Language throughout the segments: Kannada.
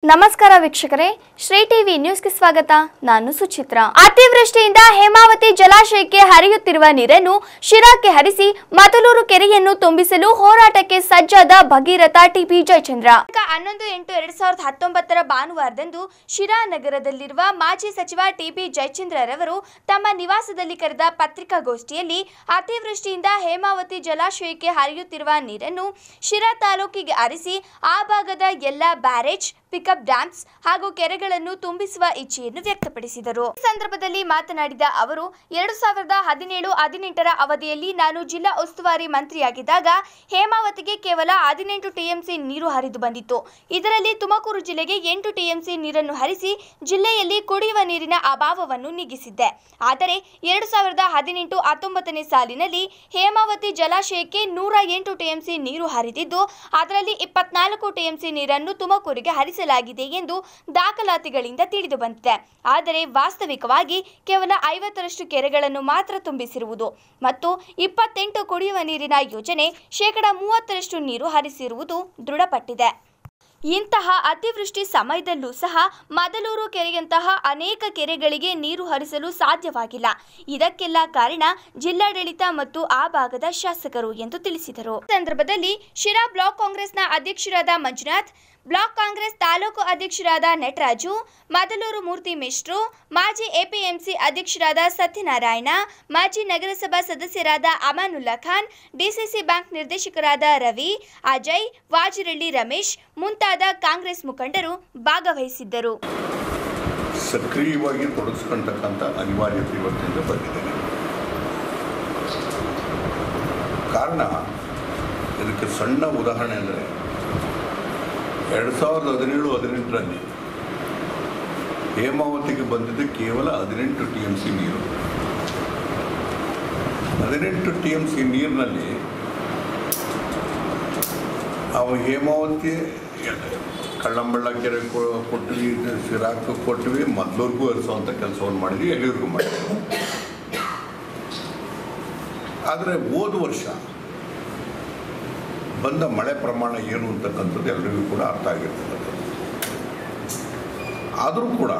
ನಮಸ್ಕಾರ ವೀಕ್ಷಕರೇ ಶ್ರೀ ಟಿವಿ ನ್ಯೂಸ್ಗೆ ಸ್ವಾಗತ ನಾನು ಸುಚಿತ್ರ ಅತಿವೃಷ್ಟಿಯಿಂದ ಹೇಮಾವತಿ ಜಲಾಶಯಕ್ಕೆ ಹರಿಯುತ್ತಿರುವ ನೀರನ್ನು ಶಿರಾಕ್ಕೆ ಹರಿಸಿ ಮತಲೂರು ಕೆರೆಯನ್ನು ತುಂಬಿಸಲು ಹೋರಾಟಕ್ಕೆ ಸಜ್ಜಾದ ಭಗೀರಥ ಟಿಬಿ ಜಯಚಂದ್ರ ಹನ್ನೊಂದು ಎಂಟು ಎರಡ್ ಸಾವಿರದ ಹತ್ತೊಂಬತ್ತರ ಭಾನುವಾರದಂದು ಶಿರಾ ನಗರದಲ್ಲಿರುವ ಮಾಜಿ ಸಚಿವ ಟಿಬಿ ಜಯಚಂದ್ರರವರು ತಮ್ಮ ನಿವಾಸದಲ್ಲಿ ಕರೆದ ಪತ್ರಿಕಾಗೋಷ್ಠಿಯಲ್ಲಿ ಅತಿವೃಷ್ಟಿಯಿಂದ ಹೇಮಾವತಿ ಜಲಾಶಯಕ್ಕೆ ಹರಿಯುತ್ತಿರುವ ನೀರನ್ನು ಶಿರಾ ತಾಲೂಕಿಗೆ ಹರಿಸಿ ಆ ಭಾಗದ ಎಲ್ಲ ಬ್ಯಾರೇಜ್ ಪಿಕಪ್ ಡ್ಯಾಮ್ಸ್ ಹಾಗೂ ಕೆರೆಗಳನ್ನು ತುಂಬಿಸುವ ಇಚ್ಛೆಯನ್ನು ವ್ಯಕ್ತಪಡಿಸಿದರು ಈ ಸಂದರ್ಭದಲ್ಲಿ ಮಾತನಾಡಿದ ಅವರು ಎರಡು ಸಾವಿರದ ಹದಿನೇಳು ಹದಿನೆಂಟರ ಅವಧಿಯಲ್ಲಿ ನಾನು ಜಿಲ್ಲಾ ಉಸ್ತುವಾರಿ ಮಂತ್ರಿಯಾಗಿದ್ದಾಗ ಹೇಮಾವತಿಗೆ ಕೇವಲ ಹದಿನೆಂಟು ಟಿಎಂಸಿ ನೀರು ಹರಿದು ಬಂದಿತ್ತು ಇದರಲ್ಲಿ ತುಮಕೂರು ಜಿಲ್ಲೆಗೆ ಎಂಟು ಟಿಎಂಸಿ ನೀರನ್ನು ಹರಿಸಿ ಜಿಲ್ಲೆಯಲ್ಲಿ ಕುಡಿಯುವ ನೀರಿನ ಅಭಾವವನ್ನು ನೀಗಿಸಿದ್ದೆ ಆದರೆ ಎರಡು ಸಾವಿರದ ಹದಿನೆಂಟು ಹತ್ತೊಂಬತ್ತನೇ ಸಾಲಿನಲ್ಲಿ ಹೇಮಾವತಿ ಜಲಾಶಯಕ್ಕೆ ನೂರ ಎಂಟು ಟಿಎಂಸಿ ನೀರು ಹರಿದಿದ್ದು ಅದರಲ್ಲಿ ಇಪ್ಪತ್ನಾಲ್ಕು ಟಿಎಂಸಿ ನೀರನ್ನು ತುಮಕೂರಿಗೆ ಹರಿಸಲಾಗಿದೆ ಎಂದು ದಾಖಲಾತಿಗಳಿಂದ ತಿಳಿದು ಬಂದಿದೆ ಆದರೆ ವಾಸ್ತವಿಕವಾಗಿ ಕೇವಲ ಐವತ್ತರಷ್ಟು ಕೆರೆಗಳನ್ನು ಮಾತ್ರ ತುಂಬಿಸಿರುವುದು ಮತ್ತು ಇಪ್ಪತ್ತೆಂಟು ಕುಡಿಯುವ ನೀರಿನ ಯೋಜನೆ ಶೇಕಡ ಮೂವತ್ತರಷ್ಟು ನೀರು ಹರಿಸಿರುವುದು ದೃಢಪಟ್ಟಿದೆ ಇಂತಹ ಅತಿವೃಷ್ಟಿ ಸಮಯದಲ್ಲೂ ಸಹ ಮದಲೂರು ಕೆರೆಯಂತಹ ಅನೇಕ ಕೆರೆಗಳಿಗೆ ನೀರು ಹರಿಸಲು ಸಾಧ್ಯವಾಗಿಲ್ಲ ಇದಕ್ಕೆಲ್ಲ ಕಾರಣ ಜಿಲ್ಲಾಡಳಿತ ಮತ್ತು ಆ ಭಾಗದ ಶಾಸಕರು ಎಂದು ತಿಳಿಸಿದರು ಈ ಸಂದರ್ಭದಲ್ಲಿ ಶಿರಾ ಬ್ಲಾಕ್ ಕಾಂಗ್ರೆಸ್ನ ಅಧ್ಯಕ್ಷರಾದ ಮಂಜುನಾಥ್ ಬ್ಲಾಕ್ ಕಾಂಗ್ರೆಸ್ ತಾಲೂಕು ಅಧ್ಯಕ್ಷರಾದ ನಟರಾಜು ಮದಲೂರು ಮೂರ್ತಿ ಮಿಶ್ರು ಮಾಜಿ ಎಪಿಎಂಸಿ ಅಧ್ಯಕ್ಷರಾದ ಸತ್ಯನಾರಾಯಣ ಮಾಜಿ ನಗರಸಭಾ ಸದಸ್ಯರಾದ ಅಮಾನುಲ್ಲಾ ಖಾನ್ ಡಿಸಿಸಿ ಬ್ಯಾಂಕ್ ನಿರ್ದೇಶಕರಾದ ರವಿ ಅಜಯ್ ವಾಜಿರಳ್ಳಿ ರಮೇಶ್ ಮುಂತಾದ ಕಾಂಗ್ರೆಸ್ ಮುಖಂಡರು ಭಾಗವಹಿಸಿದ್ದರು ಸಕ್ರಿಯವಾಗಿ ತೊಡಗಿಸ್ಕೊಳ್ತಕ್ಕಂಥ ಅನಿವಾರ್ಯತೆ ಇವತ್ತಿಂದ ಬಂದಿದೆ ಕಾರಣ ಇದಕ್ಕೆ ಸಣ್ಣ ಉದಾಹರಣೆ ಅಂದರೆ ಎರಡು ಸಾವಿರದ ಹದಿನೇಳು ಹದಿನೆಂಟರಲ್ಲಿ ಹೇಮಾವತಿಗೆ ಬಂದಿದ್ದು ಕೇವಲ ಹದಿನೆಂಟು ಟಿ ಎಮ್ ಸಿ ನೀರು ಹದಿನೆಂಟು ಟಿ ಎಮ್ ಸಿ ನೀರಿನಲ್ಲಿ ನಾವು ಹೇಮಾವತಿ ಕಳ್ಳಂಬಳ್ಳ ಕೆರೆ ಕೊ- ಕೊಟ್ವಿ ಸಿರಾಕ್ ಕೊಟ್ವಿ ಮೊದಲೂರ್ಗೂ ಹರಿಸುವಂಥ ಕೆಲಸವನ್ನು ಮಾಡಿದ್ವಿ ಎಲ್ಲಿವರೆಗೂ ಮಾಡಿದ್ವಿ ಆದರೆ ಹೋದ ವರ್ಷ ಬಂದ ಮಳೆ ಪ್ರಮಾಣ ಏನು ಅಂತಕ್ಕಂಥದ್ದು ಎಲ್ರಿಗೂ ಕೂಡ ಅರ್ಥ ಆಗಿರ್ತದೆ ಆದರೂ ಕೂಡ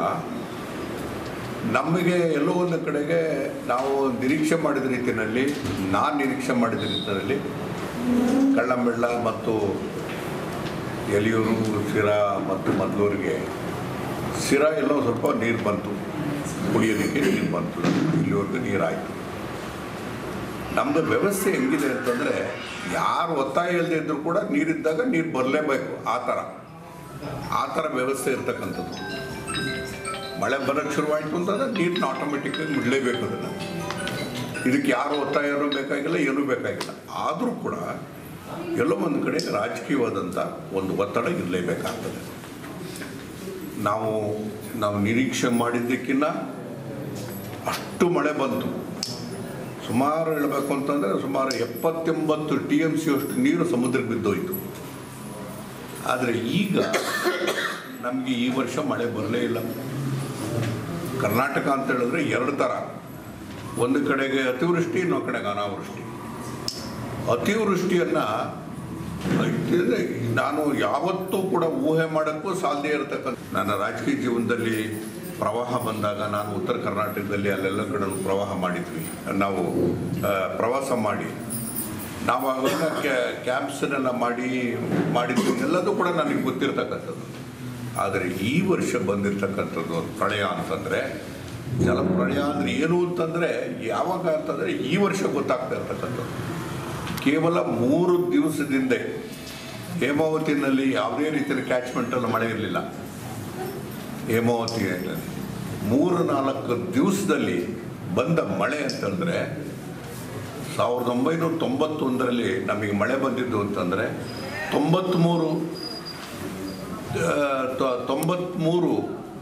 ನಮಗೆ ಎಲ್ಲೋ ಒಂದು ಕಡೆಗೆ ನಾವು ನಿರೀಕ್ಷೆ ಮಾಡಿದ ರೀತಿಯಲ್ಲಿ ನಾನು ನಿರೀಕ್ಷೆ ಮಾಡಿದ ರೀತಿಯಲ್ಲಿ ಕಳ್ಳಂಬೆಳ್ಳ ಮತ್ತು ಎಲಿಯೂರು ಸಿರಾ ಮತ್ತು ಮದ್ದೂರಿಗೆ ಸಿರಾ ಎಲ್ಲೋ ಸ್ವಲ್ಪ ನೀರು ಬಂತು ಕುಡಿಯೋದಕ್ಕೆ ನೀರು ಬಂತು ಇಲ್ಲಿವರೆಗೂ ನೀರಾಯಿತು ನಮ್ಮದು ವ್ಯವಸ್ಥೆ ಹೆಂಗಿದೆ ಅಂತಂದರೆ ಯಾರು ಒತ್ತಾಯ ಇಲ್ಲದೆ ಇದ್ದರೂ ಕೂಡ ನೀರಿದ್ದಾಗ ನೀರು ಬರಲೇಬೇಕು ಆ ಥರ ಆ ಥರ ವ್ಯವಸ್ಥೆ ಇರ್ತಕ್ಕಂಥದ್ದು ಮಳೆ ಬರೋಕ್ಕೆ ಶುರುವಾಯಿತು ಅಂತಂದರೆ ನೀರನ್ನ ಆಟೋಮೆಟಿಕ್ಕಾಗಿ ಬಿಡಲೇಬೇಕು ಅದನ್ನು ಇದಕ್ಕೆ ಯಾರು ಒತ್ತಾಯನೂ ಬೇಕಾಗಿಲ್ಲ ಏನೂ ಬೇಕಾಗಿಲ್ಲ ಆದರೂ ಕೂಡ ಎಲ್ಲೋ ಒಂದು ಕಡೆ ರಾಜಕೀಯವಾದಂಥ ಒಂದು ಒತ್ತಡ ಇರಲೇಬೇಕಾಗ್ತದೆ ನಾವು ನಾವು ನಿರೀಕ್ಷೆ ಮಾಡಿದ್ದಕ್ಕಿಂತ ಅಷ್ಟು ಮಳೆ ಬಂತು ಸುಮಾರು ಹೇಳಬೇಕು ಅಂತಂದರೆ ಸುಮಾರು ಎಪ್ಪತ್ತೆಂಬತ್ತು ಟಿ ಎಮ್ ಸಿ ಅಷ್ಟು ನೀರು ಸಮುದ್ರಕ್ಕೆ ಬಿದ್ದೋಯ್ತು ಆದರೆ ಈಗ ನಮಗೆ ಈ ವರ್ಷ ಮಳೆ ಬರಲೇ ಇಲ್ಲ ಕರ್ನಾಟಕ ಅಂತ ಹೇಳಿದ್ರೆ ಎರಡು ಥರ ಒಂದು ಕಡೆಗೆ ಅತಿವೃಷ್ಟಿ ಇನ್ನೊಂದು ಕಡೆಗೆ ಅನಾವೃಷ್ಟಿ ಅತಿವೃಷ್ಟಿಯನ್ನು ಇಟ್ಟಿದ್ರೆ ನಾನು ಯಾವತ್ತೂ ಕೂಡ ಊಹೆ ಮಾಡೋಕ್ಕೂ ಸಾಧ್ಯ ಇರತಕ್ಕಂಥ ನನ್ನ ರಾಜಕೀಯ ಜೀವನದಲ್ಲಿ ಪ್ರವಾಹ ಬಂದಾಗ ನಾನು ಉತ್ತರ ಕರ್ನಾಟಕದಲ್ಲಿ ಅಲ್ಲೆಲ್ಲ ಕಡೆ ಪ್ರವಾಹ ಮಾಡಿದ್ವಿ ನಾವು ಆ, ಪ್ರವಾಸ ಮಾಡಿ ನಾವು ಅವೆಲ್ಲ ಕ್ಯಾಂಪ್ಸನ್ನೆಲ್ಲ ಮಾಡಿ ಮಾಡಿದ್ವಿ ಎಲ್ಲದೂ ಕೂಡ ನನಗೆ ಗೊತ್ತಿರ್ತಕ್ಕಂಥದ್ದು ಆದರೆ ಈ ವರ್ಷ ಬಂದಿರತಕ್ಕಂಥದ್ದು ಒಂದು ಪ್ರಳಯ ಅಂತಂದರೆ ಜಲಪ್ರಳಯ ಅಂದರೆ ಏನು ಅಂತಂದರೆ ಯಾವಾಗ ಅಂತಂದರೆ ಈ ವರ್ಷ ಗೊತ್ತಾಗ್ತಾ ಇರ್ತಕ್ಕಂಥದ್ದು ಕೇವಲ ಮೂರು ದಿವಸದಿಂದ ಹೇಮಾವತಿನಲ್ಲಿ ಯಾವುದೇ ರೀತಿಯ ಕ್ಯಾಚ್ಮೆಂಟಲ್ಲಿ ಮಳೆ ಇರಲಿಲ್ಲ ಹೇಮಾವತಿಯಲ್ಲಿ ಮೂರು ನಾಲ್ಕು ದಿವಸದಲ್ಲಿ ಬಂದ ಮಳೆ ಅಂತಂದರೆ ಸಾವಿರದ ಒಂಬೈನೂರ ತೊಂಬತ್ತೊಂದರಲ್ಲಿ ನಮಗೆ ಮಳೆ ಬಂದಿದ್ದು ಅಂತಂದರೆ ತೊಂಬತ್ತ್ಮೂರು ಆ, ತೊ- ತೊಂಬತ್ತ್ಮೂರು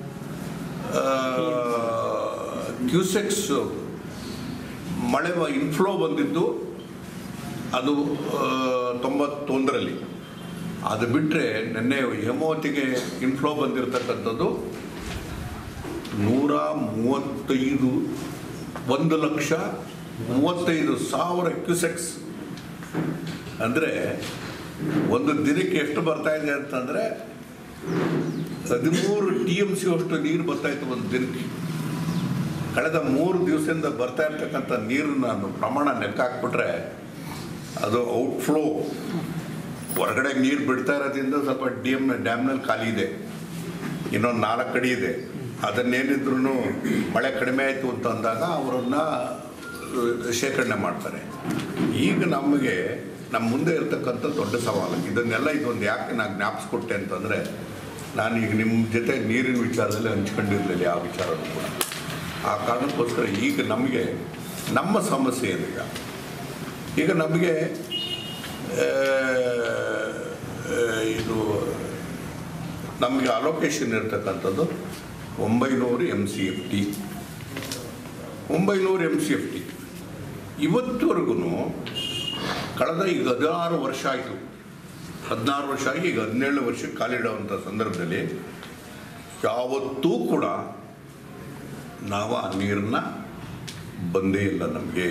ಕ್ಯೂಸೆಕ್ಸ್ ಮಳೆ ಇನ್ಫ್ಲೋ ಬಂದಿದ್ದು ಅದು ಆ, ತೊಂಬತ್ತೊಂದರಲ್ಲಿ ಅದು ಬಿಟ್ಟರೆ ನಿನ್ನೆ ಹೇಮಾವತಿಗೆ ಇನ್ಫ್ಲೋ ಬಂದಿರತಕ್ಕಂಥದ್ದು ನೂರ ಮೂವತ್ತೈದು ಒಂದು ಲಕ್ಷ ಮೂವತ್ತೈದು ಸಾವಿರ ಕ್ಯೂಸೆಕ್ಸ್ ಅಂದರೆ ಒಂದು ದಿನಕ್ಕೆ ಎಷ್ಟು ಬರ್ತಾ ಇದೆ ಅಂತಂದರೆ ಹದಿಮೂರು ಟಿ ಎಮ್ ಸಿ ಅಷ್ಟು ನೀರು ಬರ್ತಾ ಇತ್ತು ಒಂದು ದಿನಕ್ಕೆ ಕಳೆದ ಮೂರು ದಿವಸದಿಂದ ಬರ್ತಾ ಇರ್ತಕ್ಕಂಥ ನೀರನ್ನ ಪ್ರಮಾಣ ಲೆಕ್ಕ ಹಾಕ್ಬಿಟ್ರೆ ಅದು ಔಟ್ಫ್ಲೋ ಹೊರಗಡೆ ನೀರು ಬಿಡ್ತಾ ಇರೋದ್ರಿಂದ ಸ್ವಲ್ಪ ಡಿ ಎಮ್ ಡ್ಯಾಮ್ನಲ್ಲಿ ಖಾಲಿ ಇದೆ ಇನ್ನೊಂದು ನಾಲ್ಕು ಅಡಿ ಇದೆ ಅದನ್ನೇನಿದ್ರು ಮಳೆ ಕಡಿಮೆ ಆಯಿತು ಅಂತ ಅಂದಾಗ ಅವರನ್ನು ಶೇಖರಣೆ ಮಾಡ್ತಾರೆ ಈಗ ನಮಗೆ ನಮ್ಮ ಮುಂದೆ ಇರ್ತಕ್ಕಂಥ ದೊಡ್ಡ ಸವಾಲು ಇದನ್ನೆಲ್ಲ ಇದೊಂದು ಯಾಕೆ ನಾನು ಜ್ಞಾಪಿಸ್ಕೊಟ್ಟೆ ಅಂತಂದರೆ ನಾನು ಈಗ ನಿಮ್ಮ ಜೊತೆ ನೀರಿನ ವಿಚಾರದಲ್ಲಿ ಹಂಚ್ಕೊಂಡಿರಲಿಲ್ಲ ಯಾವ ವಿಚಾರನೂ ಕೂಡ ಆ ಕಾರಣಕ್ಕೋಸ್ಕರ ಈಗ ನಮಗೆ ನಮ್ಮ ಸಮಸ್ಯೆ ಏನೀಗ ಈಗ ನಮಗೆ ಆ, ಆ, ಇದು ನಮಗೆ ಅಲೋಕೇಶನ್ ಇರ್ತಕ್ಕಂಥದ್ದು ಒಂಬೈನೂರು ಎಮ್ ಸಿ ಎಫ್ ಟಿ ಒಂಬೈನೂರು ಎಮ್ ಸಿ ಎಫ್ ಟಿ ಇವತ್ತುವರೆಗೂ ಕಳೆದ ಈಗ ಹದಿನಾರು ವರ್ಷ ಆಯಿತು ಹದಿನಾರು ವರ್ಷ ಆಗಿ ಈಗ ಹದಿನೇಳು ವರ್ಷಕ್ಕೆ ಕಾಲಿಡುವಂಥ ಸಂದರ್ಭದಲ್ಲಿ ಯಾವತ್ತೂ ಕೂಡ ನಾವು ಆ ನೀರನ್ನ ಬಂದೇ ಇಲ್ಲ ನಮಗೆ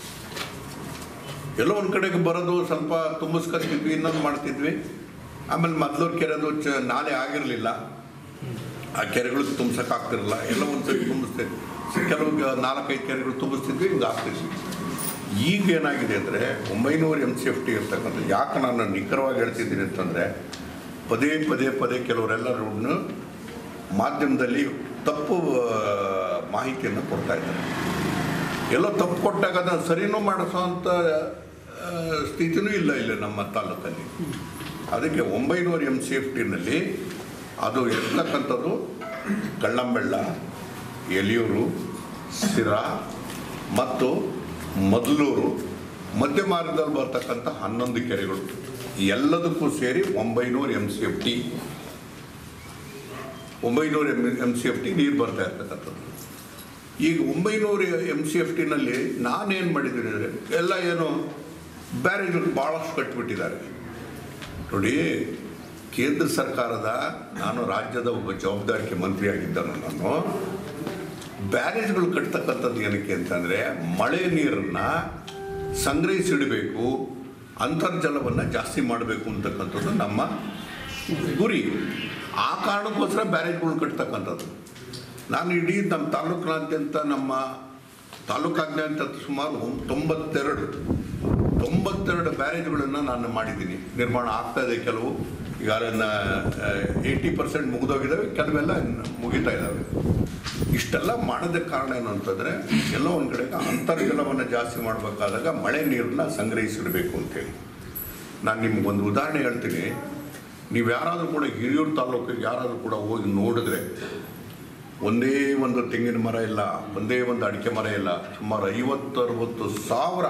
ಎಲ್ಲೋ ಒಂದು ಕಡೆಗೆ ಬರೋದು ಸ್ವಲ್ಪ ತುಂಬಿಸ್ಕೊತಿದ್ವಿ ಇನ್ನೊಂದು ಮಾಡ್ತಿದ್ವಿ ಆಮೇಲೆ ಮೊದಲು ಕೆರೆದು ಚ ನಾಲೆ ಆಗಿರಲಿಲ್ಲ ಆ ಕೆರೆಗಳು ತುಂಬ್ಸೋಕ್ಕಾಗ್ತಿರಲಿಲ್ಲ ಎಲ್ಲ ಒಂದು ಸರಿ ತುಂಬಿಸ್ತಿದ್ವಿ ಕೆಲವು ಗ- ನಾಲ್ಕೈದು ಕೆರೆಗಳು ತುಂಬಿಸ್ತಿದ್ವಿ ಹಿಂಗೆ ಆಗ್ತಿದ್ವಿ ಈಗ ಏನಾಗಿದೆ ಅಂದರೆ ಒಂಬೈನೂರು ಎಮ್ ಸಿ ಎಫ್ ಟಿ ಇರ್ತಕ್ಕಂಥ ಯಾಕೆ ನಾನು ನಿಖರವಾಗಿ ಹೇಳ್ತಿದ್ದೀನಿ ಅಂತಂದರೆ ಪದೇ ಪದೇ ಪದೇ ಕೆಲವರೆಲ್ಲರೂ ಮಾಧ್ಯಮದಲ್ಲಿ ತಪ್ಪು ಆ, ಮಾಹಿತಿಯನ್ನು ಕೊಡ್ತಾ ಇದ್ದಾರೆ ಎಲ್ಲೋ ತಪ್ಪು ಕೊಟ್ಟಾಗ ಅದನ್ನು ಸರಿನೂ ಮಾಡಿಸೋವಂಥ ಆ, ಸ್ಥಿತಿನೂ ಇಲ್ಲ ಇಲ್ಲಿ ನಮ್ಮ ತಾಲೂಕಲ್ಲಿ ಅದಕ್ಕೆ ಒಂಬೈನೂರು ಎಮ್ ಸಿ ಎಫ್ ಟಿನಲ್ಲಿ ಅದು ಇರ್ತಕ್ಕಂಥದ್ದು ಕಳ್ಳಂಬೆಳ್ಳ ಎಲಿಯೂರು ಸಿರಾ ಮತ್ತು ಮೊದಲೂರು ಮಧ್ಯ ಮಾರ್ಗದಲ್ಲಿ ಬರ್ತಕ್ಕಂಥ ಹನ್ನೊಂದು ಕೆರೆಗಳು ಎಲ್ಲದಕ್ಕೂ ಸೇರಿ ಒಂಬೈನೂರು ಎಮ್ ಸಿ ಎಫ್ ಟಿ ಒಂಬೈನೂರು M M C F T ನೀರು ಬರ್ತಾ ಇರ್ತಕ್ಕಂಥದ್ದು ಈಗ ಒಂಬೈನೂರು ಎಮ್ ಸಿ ಎಫ್ ಟಿನಲ್ಲಿ ನಾನೇನು ಮಾಡಿದ್ದೀನಿ ಅಂದರೆ ಎಲ್ಲ ಏನು ಬ್ಯಾರೇಜ್ಗಳು ಭಾಳಷ್ಟು ಕಟ್ಟಿಬಿಟ್ಟಿದ್ದಾರೆ ನೋಡಿ ಕೇಂದ್ರ ಸರ್ಕಾರದ ನಾನು ರಾಜ್ಯದ ಒಬ್ಬ ಜವಾಬ್ದಾರಿಕೆ ಮಂತ್ರಿಯಾಗಿದ್ದನು ನಾನು ಬ್ಯಾರೇಜ್ಗಳು ಕಟ್ತಕ್ಕಂಥದ್ದು ಏನಕ್ಕೆ ಅಂತಂದರೆ ಮಳೆ ನೀರನ್ನು ಸಂಗ್ರಹಿಸಿಡಬೇಕು ಅಂತರ್ಜಲವನ್ನು ಜಾಸ್ತಿ ಮಾಡಬೇಕು ಅಂತಕ್ಕಂಥದ್ದು ನಮ್ಮ ಗುರಿ ಆ ಕಾರಣಕ್ಕೋಸ್ಕರ ಬ್ಯಾರೇಜ್ಗಳು ಕಟ್ತಕ್ಕಂಥದ್ದು ನಾನು ಇಡೀ ನಮ್ಮ ತಾಲೂಕಿನಾದ್ಯಂತ ನಮ್ಮ ತಾಲೂಕಾದ್ಯಂತ ಸುಮಾರು ತೊಂಬತ್ತೆರಡು ತೊಂಬತ್ತೆರಡು ಬ್ಯಾರೇಜ್ಗಳನ್ನು ನಾನು ಮಾಡಿದ್ದೀನಿ ನಿರ್ಮಾಣ ಆಗ್ತಾ ಇದೆ ಕೆಲವು ಈಗ ಏಯ್ಟಿ ಪರ್ಸೆಂಟ್ ಮುಗಿದೋಗಿದ್ದಾವೆ ಕೆಲವೆಲ್ಲ ಇನ್ನು ಮುಗಿತಾ ಇದ್ದಾವೆ ಇಷ್ಟೆಲ್ಲ ಮಾಡೋದಕ್ಕೆ ಕಾರಣ ಏನು ಅಂತಂದರೆ ಎಲ್ಲೋ ಒಂದು ಕಡೆಗೆ ಅಂತರ್ಜಲವನ್ನು ಜಾಸ್ತಿ ಮಾಡಬೇಕಾದಾಗ ಮಳೆ ನೀರನ್ನ ಸಂಗ್ರಹಿಸಿಡಬೇಕು ಅಂತೇಳಿ ನಾನು ನಿಮ್ಗೆ ಒಂದು ಉದಾಹರಣೆ ಹೇಳ್ತೀನಿ ನೀವು ಯಾರಾದರೂ ಕೂಡ ಹಿರಿಯೂರು ತಾಲೂಕಿಗೆ ಯಾರಾದರೂ ಕೂಡ ಹೋಗಿ ನೋಡಿದ್ರೆ ಒಂದೇ ಒಂದು ತೆಂಗಿನ ಮರ ಇಲ್ಲ ಒಂದೇ ಒಂದು ಅಡಿಕೆ ಮರ ಇಲ್ಲ ಸುಮಾರು ಐವತ್ತು ಅರವತ್ತು ಸಾವಿರ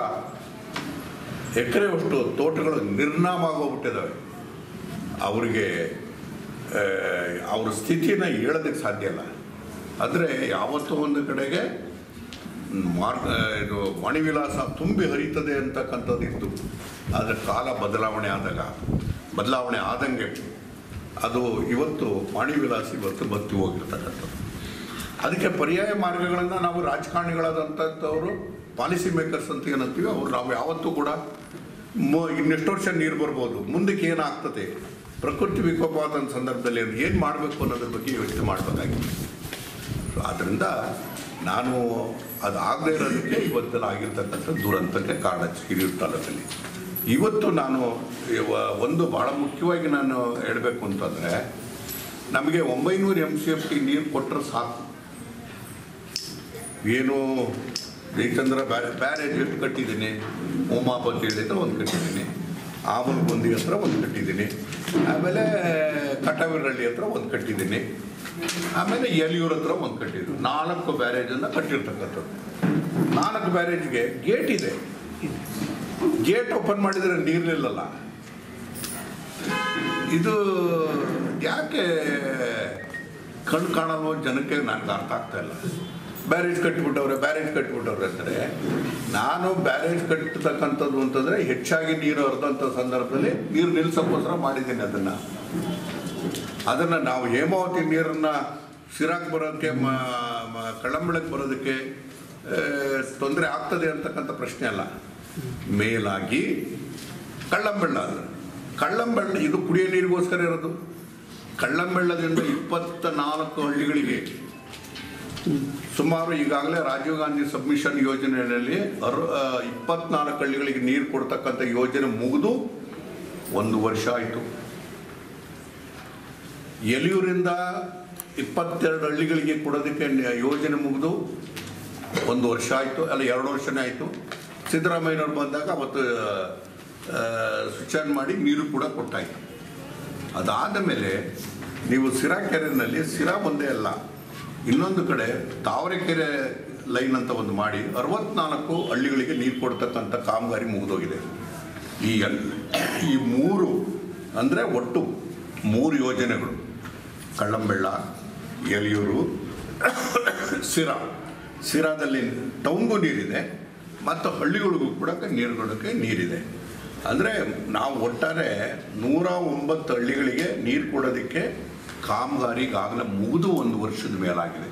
ಎಕರೆಯಷ್ಟು ತೋಟಗಳು ನಿರ್ನಾಮ ಆಗೋಗ್ಬಿಟ್ಟಿದ್ದಾವೆ ಅವರಿಗೆ ಆ, ಅವ್ರ ಸ್ಥಿತಿನ ಹೇಳೋದಕ್ಕೆ ಸಾಧ್ಯ ಇಲ್ಲ ಆದರೆ ಯಾವತ್ತೋ ಒಂದು ಕಡೆಗೆ ಮಾರ್ಗ ಇದು ಮಣಿವಿಲಾಸ ತುಂಬಿ ಹರಿತದೆ ಅಂತಕ್ಕಂಥದ್ದು ಇತ್ತು ಆದರೆ ಕಾಲ ಬದಲಾವಣೆ ಆದಾಗ ಬದಲಾವಣೆ ಆದಂಗೆ ಅದು ಇವತ್ತು ವಾಣಿವಿಲಾಸ ಇವತ್ತು ಬತ್ತಿ ಹೋಗಿರ್ತಕ್ಕಂಥದ್ದು ಅದಕ್ಕೆ ಪರ್ಯಾಯ ಮಾರ್ಗಗಳನ್ನು ನಾವು ರಾಜಕಾರಣಿಗಳಾದಂಥವರು ಪಾಲಿಸಿ ಮೇಕರ್ಸ್ ಅಂತ ಏನಂತೀವಿ ಅವ್ರು ನಾವು ಯಾವತ್ತೂ ಕೂಡ ಮು ಇನ್ನೆಷ್ಟು ವರ್ಷ ನೀರು ಬರ್ಬೋದು ಮುಂದಕ್ಕೆ ಏನಾಗ್ತದೆ ಪ್ರಕೃತಿ ವಿಕೋಪ ಆದ ಸಂದರ್ಭದಲ್ಲಿ ಏನು ಮಾಡಬೇಕು ಅನ್ನೋದ್ರ ಬಗ್ಗೆ ಯೋಚನೆ ಮಾಡಬೇಕಾಗಿದೆ ಸೊ ಆದ್ದರಿಂದ ನಾನು ಅದು ಆಗದೇ ಇರೋದಕ್ಕೆ ಇವತ್ತೆಲ್ಲ ಆಗಿರ್ತಕ್ಕಂಥ ದುರಂತಕ್ಕೆ ಕಾರಣ ಹಿರಿಯೂರು ತಾಲೂಕಲ್ಲಿ ಇವತ್ತು ನಾನು ಇವ- ಒಂದು ಭಾಳ ಮುಖ್ಯವಾಗಿ ನಾನು ಹೇಳಬೇಕು ಅಂತಂದರೆ ನಮಗೆ ಒಂಬೈನೂರು ಎಮ್ ಸಿ ಎಫ್ ಟಿ ನೀರು ಕೊಟ್ಟರೆ ಸಾಕು ಏನು ಜಯಚಂದ್ರ ಬ್ಯಾರೆ ಬ್ಯಾರೇಜ್ ಎಷ್ಟು ಕಟ್ಟಿದ್ದೀನಿ ಉಮಾಪತಿ ಹತ್ರ ಒಂದು ಕಟ್ಟಿದ್ದೀನಿ ಆಮಲ್ಗುಂದಿ ಹತ್ರ ಒಂದು ಕಟ್ಟಿದ್ದೀನಿ ಆಮೇಲೆ ಕಟವಿರಳ್ಳಿ ಹತ್ರ ಒಂದು ಕಟ್ಟಿದ್ದೀನಿ ಆಮೇಲೆ ಎಲಿಯೂರ್ ಹತ್ರ ಒಂದು ಕಟ್ಟಿದ್ದೀನಿ ನಾಲ್ಕು ಬ್ಯಾರೇಜನ್ನು ಕಟ್ಟಿರ್ತಕ್ಕಂಥದ್ದು ನಾಲ್ಕು ಬ್ಯಾರೇಜ್ಗೆ ಗೇಟ್ ಇದೆ ಗೇಟ್ ಓಪನ್ ಮಾಡಿದರೆ ನೀರು ನಿಲ್ಲಲ್ಲ ಇದು ಯಾಕೆ ಕಣ್ಣು ಕಾಣಲ್ವೋ ಜನಕ್ಕೆ ನನಗೆ ಅರ್ಥ ಆಗ್ತಾ ಇಲ್ಲ ಬ್ಯಾರೇಜ್ ಕಟ್ಟಿಬಿಟ್ಟವ್ರೆ ಬ್ಯಾರೇಜ್ ಕಟ್ಟಿಬಿಟ್ಟವ್ರೆ ಅಂದರೆ ನಾನು ಬ್ಯಾರೇಜ್ ಕಟ್ಟತಕ್ಕಂಥದ್ದು ಅಂತಂದರೆ ಹೆಚ್ಚಾಗಿ ನೀರು ಹರಿದಂಥ ಸಂದರ್ಭದಲ್ಲಿ ನೀರು ನಿಲ್ಲಿಸೋಕ್ಕೋಸ್ಕರ ಮಾಡಿದ್ದೀನಿ ಅದನ್ನು ಅದನ್ನು ನಾವು ಹೇಮಾವತಿ ನೀರನ್ನು ಸಿರಾಕ್ ಬರೋದಕ್ಕೆ ಮ ಮ- ಕಳ್ಳಂಬಳಕ್ಕೆ ಬರೋದಕ್ಕೆ ತೊಂದರೆ ಆಗ್ತದೆ ಅಂತಕ್ಕಂಥ ಪ್ರಶ್ನೆ ಅಲ್ಲ ಮೇಲಾಗಿ ಕಳ್ಳಂಬೆಳ್ಳ ಅದು ಕಳ್ಳಂಬೆಳ್ಳ ಇದು ಕುಡಿಯೋ ನೀರಿಗೋಸ್ಕರ ಇರೋದು ಕಳ್ಳಂಬೆಳ್ಳದಿಂದ ಇಪ್ಪತ್ತ ನಾಲ್ಕು ಹಳ್ಳಿಗಳಿಗೆ ಸುಮಾರು ಈಗಾಗಲೇ ರಾಜೀವ್ ಗಾಂಧಿ ಸಬ್ಮಿಷನ್ ಯೋಜನೆಯಲ್ಲಿ ಅರು ಇಪ್ಪತ್ನಾಲ್ಕು ಹಳ್ಳಿಗಳಿಗೆ ನೀರು ಕೊಡ್ತಕ್ಕಂಥ ಯೋಜನೆ ಮುಗಿದು ಒಂದು ವರ್ಷ ಆಯಿತು ಎಲಿಯೂರಿಂದ ಇಪ್ಪತ್ತೆರಡು ಹಳ್ಳಿಗಳಿಗೆ ಕೊಡೋದಕ್ಕೆ ನ- ಯೋಜನೆ ಮುಗಿದು ಒಂದು ವರ್ಷ ಆಯಿತು ಅಲ್ಲ ಎರಡು ವರ್ಷನೇ ಆಯಿತು ಸಿದ್ದರಾಮಯ್ಯನವ್ರು ಬಂದಾಗ ಅವತ್ತು ಸ್ವಿಚ್ ಆನ್ ಮಾಡಿ ನೀರು ಕೂಡ ಕೊಟ್ಟಾಯಿತು ಅದಾದ ಮೇಲೆ ನೀವು ಸಿರಾ ಕೆರೆಯಲ್ಲಿ ಸಿರಾ ಒಂದೇ ಅಲ್ಲ ಇನ್ನೊಂದು ಕಡೆ ತಾವರೆಕೆರೆ ಲೈನ್ ಅಂತ ಒಂದು ಮಾಡಿ ಅರವತ್ನಾಲ್ಕು ಹಳ್ಳಿಗಳಿಗೆ ನೀರು ಕೊಡ್ತಕ್ಕಂಥ ಕಾಮಗಾರಿ ಮುಗಿದೋಗಿದೆ ಈ ಎಲ್ ಈ ಮೂರು ಅಂದರೆ ಒಟ್ಟು ಮೂರು ಯೋಜನೆಗಳು ಕಳ್ಳಂಬೆಳ್ಳ ಎಲಿಯೂರು ಸಿರಾ ಸಿರಾದಲ್ಲಿ ಟೌನ್ಗೂ ನೀರಿದೆ ಮತ್ತು ಹಳ್ಳಿಗಳಿಗೂ ಕೂಡ ನೀರು ಕೊಡೋಕ್ಕೆ ನೀರಿದೆ ಅಂದರೆ ನಾವು ಒಟ್ಟಾರೆ ನೂರ ಒಂಬತ್ತು ಹಳ್ಳಿಗಳಿಗೆ ನೀರು ಕೊಡೋದಕ್ಕೆ ಕಾಮಗಾರಿ ಈಗಾಗಲೇ ಮುಗಿದು ಒಂದು ವರ್ಷದ ಮೇಲಾಗಿದೆ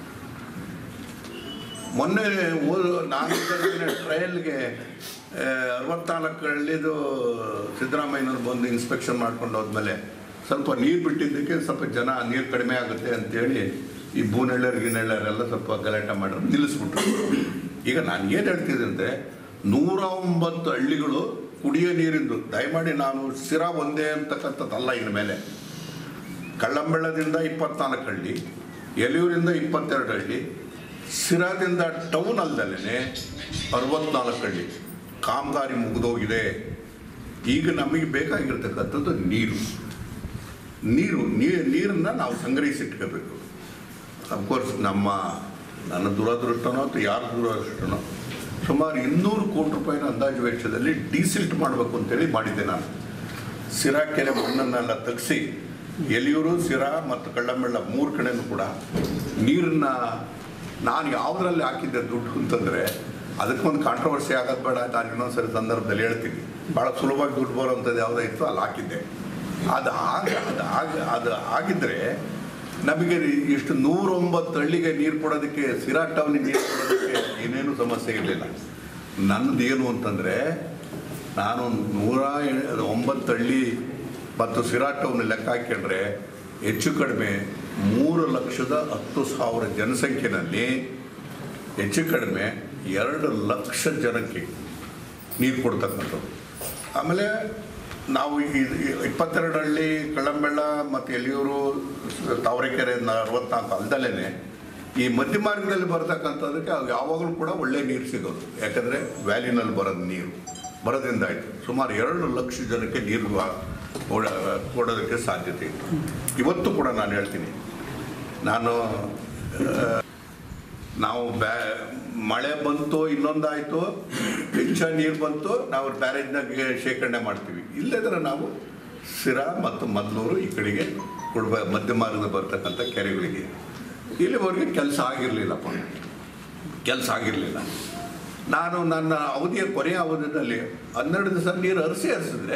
ಮೊನ್ನೆ ಓದು ನಾನು ಟ್ರಯಲ್ಗೆ ಅರವತ್ನಾಲ್ಕು ಹಳ್ಳಿದು ಸಿದ್ದರಾಮಯ್ಯನವ್ರು ಬಂದು ಇನ್ಸ್ಪೆಕ್ಷನ್ ಮಾಡ್ಕೊಂಡು ಹೋದ್ಮೇಲೆ ಸ್ವಲ್ಪ ನೀರು ಬಿಟ್ಟಿದ್ದಕ್ಕೆ ಸ್ವಲ್ಪ ಜನ ನೀರು ಕಡಿಮೆ ಆಗುತ್ತೆ ಅಂತೇಳಿ ಈ ಬೂನೆಳ್ಳರ್ ಗಿನೆಳ್ಳರೆಲ್ಲ ಸ್ವಲ್ಪ ಗಲಾಟೆ ಮಾಡೋದು ನಿಲ್ಲಿಸ್ಬಿಟ್ರು ಈಗ ನಾನು ಏನು ಹೇಳ್ತಿದ್ದೆ ಅಂದರೆ ನೂರ ಒಂಬತ್ತು ಹಳ್ಳಿಗಳು ಕುಡಿಯೋ ನೀರಿಂದು ದಯಮಾಡಿ ನಾನು ಸಿರಾ ಒಂದೇ ಅಂತಕ್ಕಂಥದ್ದಲ್ಲ ಇನ್ನು ಮೇಲೆ ಕಳ್ಳಂಬೆಳ್ಳದಿಂದ ಇಪ್ಪತ್ನಾಲ್ಕು ಹಳ್ಳಿ ಎಲಿಯೂರಿಂದ ಇಪ್ಪತ್ತೆರಡು ಹಳ್ಳಿ ಸಿರಾದಿಂದ ಟೌನ್ ಅಲ್ದಲೇ ಅರವತ್ನಾಲ್ಕು ಹಳ್ಳಿ ಕಾಮಗಾರಿ ಮುಗಿದೋಗಿದೆ ಈಗ ನಮಗೆ ಬೇಕಾಗಿರ್ತಕ್ಕಂಥದ್ದು ನೀರು ನೀರು ನೀ- ನೀರನ್ನ ನಾವು ಸಂಗ್ರಹಿಸಿಟ್ಕೋಬೇಕು ಅಫ್ಕೋರ್ಸ್ ನಮ್ಮ ನನ್ನ ದುರದೃಷ್ಟನೋ ಅಥವಾ ಯಾರ ದುರದೃಷ್ಟನೋ ಸುಮಾರು ಇನ್ನೂರು ಕೋಟಿ ರೂಪಾಯಿನ ಅಂದಾಜು ವೆಚ್ಚದಲ್ಲಿ ಡೀಸಿಲ್ಟ್ ಮಾಡಬೇಕು ಅಂತೇಳಿ ಮಾಡಿದ್ದೆ ನಾನು ಸಿರಾ ಕೆರೆ ಮಣ್ಣನ್ನೆಲ್ಲ ತೆಗೆಸಿ ಎಲಿಯೂರು ಸಿರಾ ಮತ್ತು ಕಳ್ಳಂಬೆಳ್ಳ ಮೂರು ಕಡೆನೂ ಕೂಡ ನೀರನ್ನ ನಾನು ಯಾವುದರಲ್ಲಿ ಹಾಕಿದ್ದೆ ದುಡ್ಡು ಅಂತಂದರೆ ಅದಕ್ಕೊಂದು ಕಾಂಟ್ರವರ್ಸಿ ಆಗೋದು ಬೇಡ ನಾನು ಇನ್ನೊಂದ್ಸರಿ ಸಂದರ್ಭದಲ್ಲಿ ಹೇಳ್ತೀನಿ ಭಾಳ ಸುಲಭವಾಗಿ ದುಡ್ಡು ಬರೋವಂಥದ್ದು ಯಾವುದೋ ಇತ್ತು ಅಲ್ಲಿ ಹಾಕಿದ್ದೆ ಅದು ಆಗ ಅದು ಆಗ ಅದು ಆಗಿದ್ದರೆ ನಮಗೆ ಇಷ್ಟು ನೂರೊಂಬತ್ತು ಹಳ್ಳಿಗೆ ನೀರು ಕೊಡೋದಕ್ಕೆ ಸಿರಾ ಟೌನಿಗೆ ನೀರು ಕೊಡೋದಕ್ಕೆ ಏನೇನು ಸಮಸ್ಯೆ ಇರಲಿಲ್ಲ ನನ್ನದು ಏನು ಅಂತಂದರೆ ನಾನು ನೂರ ಎ- ಒಂಬತ್ತು ಹಳ್ಳಿ ಮತ್ತು ಸಿರಾ ಟೌನ್ ಲೆಕ್ಕ ಹಾಕೊಂಡ್ರೆ ಹೆಚ್ಚು ಕಡಿಮೆ ಮೂರು ಲಕ್ಷದ ಹತ್ತು ಸಾವಿರ ಜನಸಂಖ್ಯೆನಲ್ಲಿ ಹೆಚ್ಚು ಕಡಿಮೆ ಎರಡು ಲಕ್ಷ ಜನಕ್ಕೆ ನೀರು ಕೊಡ್ತಕ್ಕಂಥದ್ದು ಆಮೇಲೆ ನಾವು ಈ ಈ ಇಪ್ಪತ್ತೆರಡು ಹಳ್ಳಿ ಕಳ್ಳಂಬೆಳ್ಳ ಮತ್ತು ಎಲಿಯೂರು ತಾವರೆಕೆರೆ ಅರವತ್ನಾಲ್ಕು ಅಲ್ದಲೇ ಈ ಮಧ್ಯ ಮಾರ್ಗದಲ್ಲಿ ಬರ್ತಕ್ಕಂಥದ್ದಕ್ಕೆ ಅವು ಯಾವಾಗಲೂ ಕೂಡ ಒಳ್ಳೆ ನೀರು ಸಿಗೋದು ಯಾಕಂದರೆ ವ್ಯಾಲಿನಲ್ಲಿ ಬರೋದು ನೀರು ಬರೋದ್ರಿಂದ ಆಯಿತು ಸುಮಾರು ಎರಡು ಲಕ್ಷ ಜನಕ್ಕೆ ನೀರು ಆ- ಕೊಡ- ಕೊಡೋದಕ್ಕೆ ಸಾಧ್ಯತೆ ಇತ್ತು ಇವತ್ತು ಕೂಡ ನಾನು ಹೇಳ್ತೀನಿ ನಾನು ಆ, ನಾವು ಬ್ಯಾ ಮಳೆ ಬಂತು ಇನ್ನೊಂದಾಯಿತು ಹೆಚ್ಚ ನೀರು ಬಂತು ನಾವು ಬ್ಯಾರೇಜ್ನಾಗ ಶೇಖರಣೆ ಮಾಡ್ತೀವಿ ಇಲ್ಲದ್ರೆ ನಾವು ಸಿರಾ ಮತ್ತು ಮದ್ಲೂರು ಈ ಕಡೆಗೆ ಕೊಡ್ಬ ಮಧ್ಯ ಮಾರ್ಗದ ಬರ್ತಕ್ಕಂಥ ಕೆರೆಗಳಿಗೆ ಇಲ್ಲಿವರೆಗೆ ಕೆಲಸ ಆಗಿರಲಿಲ್ಲಪ್ಪ ಕೆಲಸ ಆಗಿರಲಿಲ್ಲ ನಾನು ನನ್ನ ಅವಧಿಯ ಕೊನೆಯ ಅವಧಿಯಲ್ಲಿ ಹನ್ನೆರಡು ದಿವಸ ನೀರು ಹರಿಸಿ ಹರಿಸಿದ್ರೆ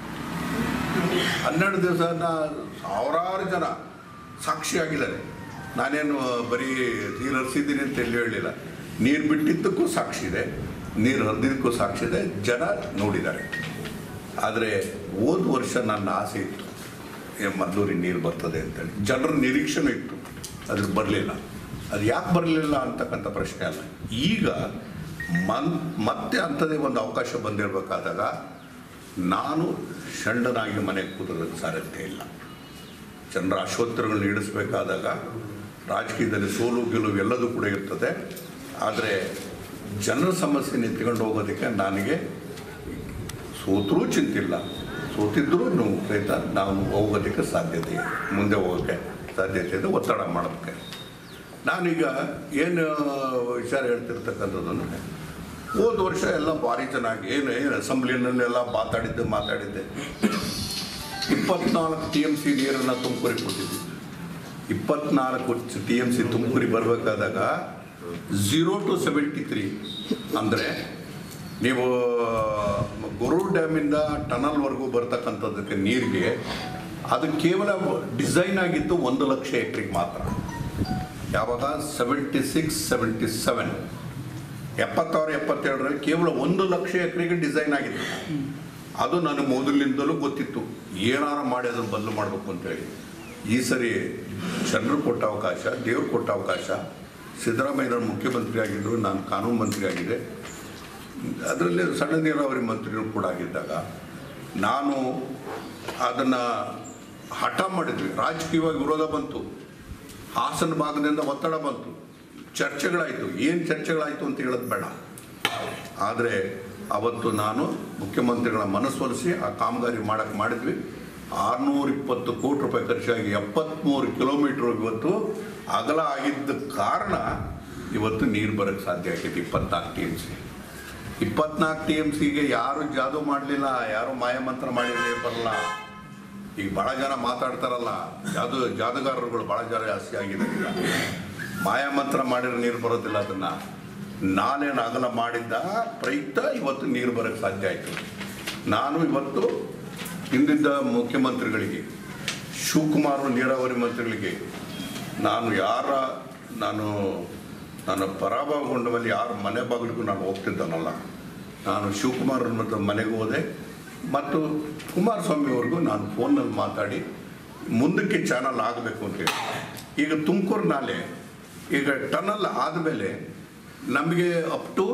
ಹನ್ನೆರಡು ದಿವಸ ಸಾವಿರಾರು ಜನ ಸಾಕ್ಷಿಯಾಗಿದ್ದಾರೆ ನಾನೇನು ಬರೀ ನೀರು ಹರಿಸಿದ್ದೀನಿ ಅಂತ ಎಲ್ಲಿ ಹೇಳಲಿಲ್ಲ ನೀರು ಬಿಟ್ಟಿದ್ದಕ್ಕೂ ಸಾಕ್ಷಿ ಇದೆ ನೀರು ಹರಿದಿದ್ದಕ್ಕೂ ಸಾಕ್ಷಿ ಇದೆ ಜನ ನೋಡಿದ್ದಾರೆ ಆದರೆ ಹೋದ ವರ್ಷ ನನ್ನ ಆಸೆ ಇತ್ತು ಏ ಮದ್ದೂರಿ ನೀರು ಬರ್ತದೆ ಅಂತೇಳಿ ಜನರ ನಿರೀಕ್ಷೆನೂ ಇತ್ತು ಅದು ಬರಲಿಲ್ಲ ಅದು ಯಾಕೆ ಬರಲಿಲ್ಲ ಅಂತಕ್ಕಂಥ ಪ್ರಶ್ನೆ ಅಲ್ಲ ಈಗ ಮನ್ ಮತ್ತೆ ಅಂಥದ್ದೇ ಒಂದು ಅವಕಾಶ ಬಂದಿರಬೇಕಾದಾಗ ನಾನು ಷಂಡನಾಗಿ ಮನೆಗೆ ಕೂತೋದಕ್ಕೆ ಸಾಧ್ಯತೆ ಇಲ್ಲ ಜನರ ಆಶೋತ್ತರಗಳನ್ನ ಈಡಿಸ್ಬೇಕಾದಾಗ ರಾಜಕೀಯದಲ್ಲಿ ಸೋಲು ಗೆಲುವು ಎಲ್ಲದೂ ಕೂಡ ಇರ್ತದೆ ಆದರೆ ಜನರ ಸಮಸ್ಯೆ ನಿಂತ್ಕೊಂಡು ಹೋಗೋದಕ್ಕೆ ನನಗೆ ಸೋತರೂ ಚಿಂತಿಲ್ಲ ಸೋತಿದ್ರೂ ನಾವು ಸಹಿತ ನಾವು ಹೋಗೋದಕ್ಕೆ ಸಾಧ್ಯತೆ ಇದೆ ಮುಂದೆ ಹೋಗೋಕ್ಕೆ ಸಾಧ್ಯತೆ ಇದೆ ಒತ್ತಡ ಮಾಡೋಕ್ಕೆ ನಾನೀಗ ಏನು ವಿಚಾರ ಹೇಳ್ತಿರ್ತಕ್ಕಂಥದ್ದು ಅಂದರೆ ಹೋದ ವರ್ಷ ಎಲ್ಲ ಭಾರಿ ಚೆನ್ನಾಗಿ ಏನು ಏನು ಅಸೆಂಬ್ಲಿನಲ್ಲೆಲ್ಲ ಮಾತಾಡಿದ್ದೆ ಮಾತಾಡಿದ್ದೆ ಇಪ್ಪತ್ನಾಲ್ಕು ಟಿ ಎಮ್ ಸಿ ನೀರನ್ನು ತುಮಕೂರಿಗೆ ಕೊಟ್ಟಿದ್ವಿ ಇಪ್ಪತ್ನಾಲ್ಕು ಟಿ ಎಮ್ ಸಿ ತುಮಕೂರಿಗೆ ಬರಬೇಕಾದಾಗ ಝೀರೋ ಟು ಸೆವೆಂಟಿ ತ್ರೀ ಅಂದರೆ ನೀವು ಗೊರೂರು ಡ್ಯಾಮಿಂದ ಟನಲ್ವರೆಗೂ ಬರ್ತಕ್ಕಂಥದ್ದಕ್ಕೆ ನೀರಿಗೆ ಅದು ಕೇವಲ ಡಿಸೈನ್ ಆಗಿದ್ದು ಒಂದು ಲಕ್ಷ ಎಕರೆಗೆ ಮಾತ್ರ ಯಾವಾಗ ಸೆವೆಂಟಿ ಸಿಕ್ಸ್ ಸೆವೆಂಟಿ ಸೆವೆನ್ ಎಪ್ಪತ್ತಾರು ಎಪ್ಪತ್ತೆರಡರಲ್ಲಿ ಕೇವಲ ಒಂದು ಲಕ್ಷ ಎಕರೆಗೆ ಡಿಸೈನ್ ಆಗಿತ್ತು ಅದು ನನಗೆ ಮೊದಲಿನಿಂದಲೂ ಗೊತ್ತಿತ್ತು ಏನಾರು ಮಾಡಿ ಅದನ್ನು ಬದಲು ಮಾಡಬೇಕು ಅಂತೇಳಿ ಈ ಸರಿ ಜನರು ಕೊಟ್ಟ ಅವಕಾಶ ದೇವರು ಕೊಟ್ಟ ಅವಕಾಶ ಸಿದ್ದರಾಮಯ್ಯನವರು ಮುಖ್ಯಮಂತ್ರಿ ಆಗಿದ್ದರು ನಾನು ಕಾನೂನು ಮಂತ್ರಿ ಆಗಿದೆ ಅದರಲ್ಲಿ ಸಣ್ಣ ನೀರಾವರಿ ಮಂತ್ರಿಗಳು ಕೂಡ ಆಗಿದ್ದಾಗ ನಾನು ಅದನ್ನು ಹಠ ಮಾಡಿದ್ವಿ ರಾಜಕೀಯವಾಗಿ ವಿರೋಧ ಬಂತು ಹಾಸನ ಭಾಗದಿಂದ ಒತ್ತಡ ಬಂತು ಚರ್ಚೆಗಳಾಯಿತು ಏನು ಚರ್ಚೆಗಳಾಯಿತು ಅಂತ ಹೇಳೋದು ಬೇಡ ಆದರೆ ಅವತ್ತು ನಾನು ಮುಖ್ಯಮಂತ್ರಿಗಳ ಮನಸ್ಸೊಲಿಸಿ ಆ ಕಾಮಗಾರಿ ಮಾಡಕ್ಕೆ ಮಾಡಿದ್ವಿ ಆರುನೂರ ಇಪ್ಪತ್ತು ಕೋಟಿ ರೂಪಾಯಿ ಖರ್ಚಾಗಿ ಎಪ್ಪತ್ತ್ಮೂರು ಕಿಲೋಮೀಟ್ರ್ ಇವತ್ತು ಅಗಲ ಆಗಿದ್ದ ಕಾರಣ ಇವತ್ತು ನೀರು ಬರೋಕ್ಕೆ ಸಾಧ್ಯ ಆಗೈತೆ ಇಪ್ಪತ್ನಾಲ್ಕು ಟಿ ಎಮ್ ಸಿ ಇಪ್ಪತ್ನಾಲ್ಕು ಟಿ ಎಮ್ ಸಿಗೆ ಯಾರು ಜಾದು ಮಾಡಲಿಲ್ಲ ಯಾರು ಮಾಯಮಂತ್ರ ಮಾಡಿದ್ರೆ ಬರಲ್ಲ ಈಗ ಭಾಳ ಜನ ಮಾತಾಡ್ತಾರಲ್ಲ ಜಾದು ಜಾದುಗಾರರುಗಳು ಭಾಳ ಜನ ಜಾಸ್ತಿ ಆಗಿದೆ ಈಗ ಮಾಯಮಂತ್ರ ಮಾಡಿದ್ರೆ ನೀರು ಬರೋದಿಲ್ಲ ಅದನ್ನು ನಾನೇನು ಅಗಲ ಮಾಡಿದ್ದ ಪ್ರಯುಕ್ತ ಇವತ್ತು ನೀರು ಬರೋಕ್ಕೆ ಸಾಧ್ಯ ಆಯಿತು ನಾನು ಇವತ್ತು ಹಿಂದಿದ್ದ ಮುಖ್ಯಮಂತ್ರಿಗಳಿಗೆ ಶಿವಕುಮಾರ್ ನೀರಾವರಿ ಮಂತ್ರಿಗಳಿಗೆ ನಾನು ಯಾರ ನಾನು ನಾನು ಪರಾಭವಗೊಂಡ ಮೇಲೆ ಯಾರ ಮನೆ ಬಾಗಿಲಿಗೂ ನಾನು ಹೋಗ್ತಿದ್ದಾನಲ್ಲ ನಾನು ಶಿವಕುಮಾರ್ ಮತ್ತು ಮನೆಗೆ ಹೋದೆ ಮತ್ತು ಕುಮಾರಸ್ವಾಮಿಯವ್ರಿಗೂ ನಾನು ಫೋನಲ್ಲಿ ಮಾತಾಡಿ ಮುಂದಕ್ಕೆ ಚಾನಲ್ ಆಗಬೇಕು ಅಂತೇಳಿ ಈಗ ತುಮಕೂರು ನಾಲೆ ಈಗ ಟನಲ್ ಆದಮೇಲೆ ನಮಗೆ ಅಪ್ ಟು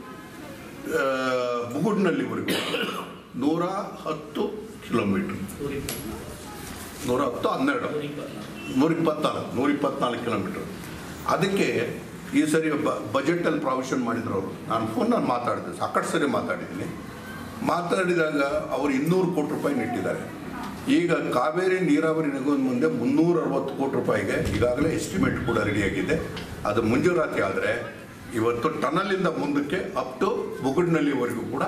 ಬುಗುಡ್ನಲ್ಲಿವರೆಗೂ ನೂರ ಹತ್ತು ಕಿಲೋಮೀಟ್ರ್ ನೂರ ಹತ್ತು ಹನ್ನೆರಡು ನೂರ ಇಪ್ಪತ್ನಾಲ್ಕು ನೂರ ಇಪ್ಪತ್ನಾಲ್ಕು ಕಿಲೋಮೀಟ್ರ್ ಅದಕ್ಕೆ ಈ ಸರಿ ಬ- ಬಜೆಟಲ್ಲಿ ಪ್ರಾವಿಷನ್ ಮಾಡಿದ್ರು ಅವರು ನಾನು ಫೋನಲ್ಲಿ ಮಾತಾಡಿದೆ ಸಾಕಷ್ಟು ಸರಿ ಮಾತಾಡಿದ್ದೀನಿ ಮಾತಾಡಿದಾಗ ಅವರು ಇನ್ನೂರು ಕೋಟಿ ರೂಪಾಯಿ ನೆಟ್ಟಿದ್ದಾರೆ ಈಗ ಕಾವೇರಿ ನೀರಾವರಿ ನಿಗಮದ ಮುಂದೆ ಮುನ್ನೂರ ಅರವತ್ತು ಕೋಟಿ ರೂಪಾಯಿಗೆ ಈಗಾಗಲೇ ಎಸ್ಟಿಮೇಟ್ ಕೂಡ ರೆಡಿಯಾಗಿದೆ ಅದು ಮಂಜೂರಾತಿ ಆದರೆ ಇವತ್ತು ಟನಲಿಂದ ಮುಂದಕ್ಕೆ ಅಪ್ ಟು ಬುಗುಡ್ನಲ್ಲಿವರೆಗೂ ಕೂಡ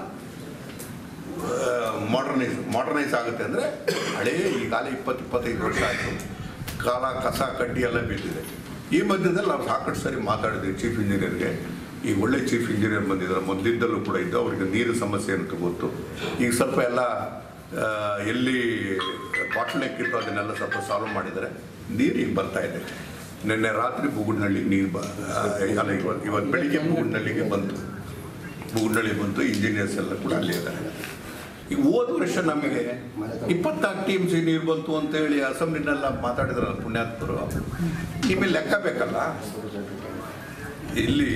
ಮಾಡರ್ನೈಸ್ ಮಾಡರ್ನೈಸ್ ಆಗುತ್ತೆ ಅಂದರೆ ಹಳೇ ಈಗಾಗಲೇ ಇಪ್ಪತ್ತು ಇಪ್ಪತ್ತೈದು ವರ್ಷ ಆಯಿತು ಕಾಲ ಕಸ ಕಡ್ಡಿ ಎಲ್ಲ ಬಿದ್ದಿದೆ ಈ ಮಧ್ಯದಲ್ಲಿ ನಾವು ಸಾಕಷ್ಟು ಸರಿ ಮಾತಾಡಿದ್ವಿ ಚೀಫ್ ಇಂಜಿನಿಯರ್ಗೆ ಈಗ ಒಳ್ಳೆ ಚೀಫ್ ಇಂಜಿನಿಯರ್ ಬಂದಿದ್ದಾರೆ ಮೊದಲಿದ್ದಲ್ಲೂ ಕೂಡ ಇದ್ದು ಅವರಿಗೆ ನೀರು ಸಮಸ್ಯೆ ಅಂತ ಗೊತ್ತು ಈಗ ಸ್ವಲ್ಪ ಎಲ್ಲ ಆ, ಎಲ್ಲಿ ಬಾಟ್ಲೆಕ್ ಇತ್ತು ಅದನ್ನೆಲ್ಲ ಸ್ವಲ್ಪ ಸಾಲ್ವ್ ಮಾಡಿದ್ದಾರೆ ನೀರು ಈಗ ಬರ್ತಾ ಇದೆ ನಿನ್ನೆ ರಾತ್ರಿ ಬುಗುಡ್ನಳ್ಳಿ ನೀರು ಬ ಆ, ಅಲ್ಲ ಇವತ್ತು ಇವತ್ತು ಬೆಳಿಗ್ಗೆ ಬುಗುಡ್ನಳ್ಳಿಗೆ ಬಂತು ಬುಗುಡ್ನಳ್ಳಿ ಬಂತು ಇಂಜಿನಿಯರ್ಸ್ ಎಲ್ಲ ಕೂಡ ಅಲ್ಲೇ ಇದ್ದಾರೆ ಈಗ ಹೋದ ವರ್ಷ ನಮಗೆ ಇಪ್ಪತ್ನಾಲ್ಕು ಟಿ ಎಮ್ ಸಿ ನೀರು ಬಂತು ಅಂತ ಹೇಳಿ ಅಸೆಂಬ್ಲಿನೆಲ್ಲ ಮಾತಾಡಿದ್ರಲ್ಲ ಪುಣ್ಯಾತ್ಮರು ನಿಮಗೆ ಲೆಕ್ಕ ಬೇಕಲ್ಲ ಇಲ್ಲಿ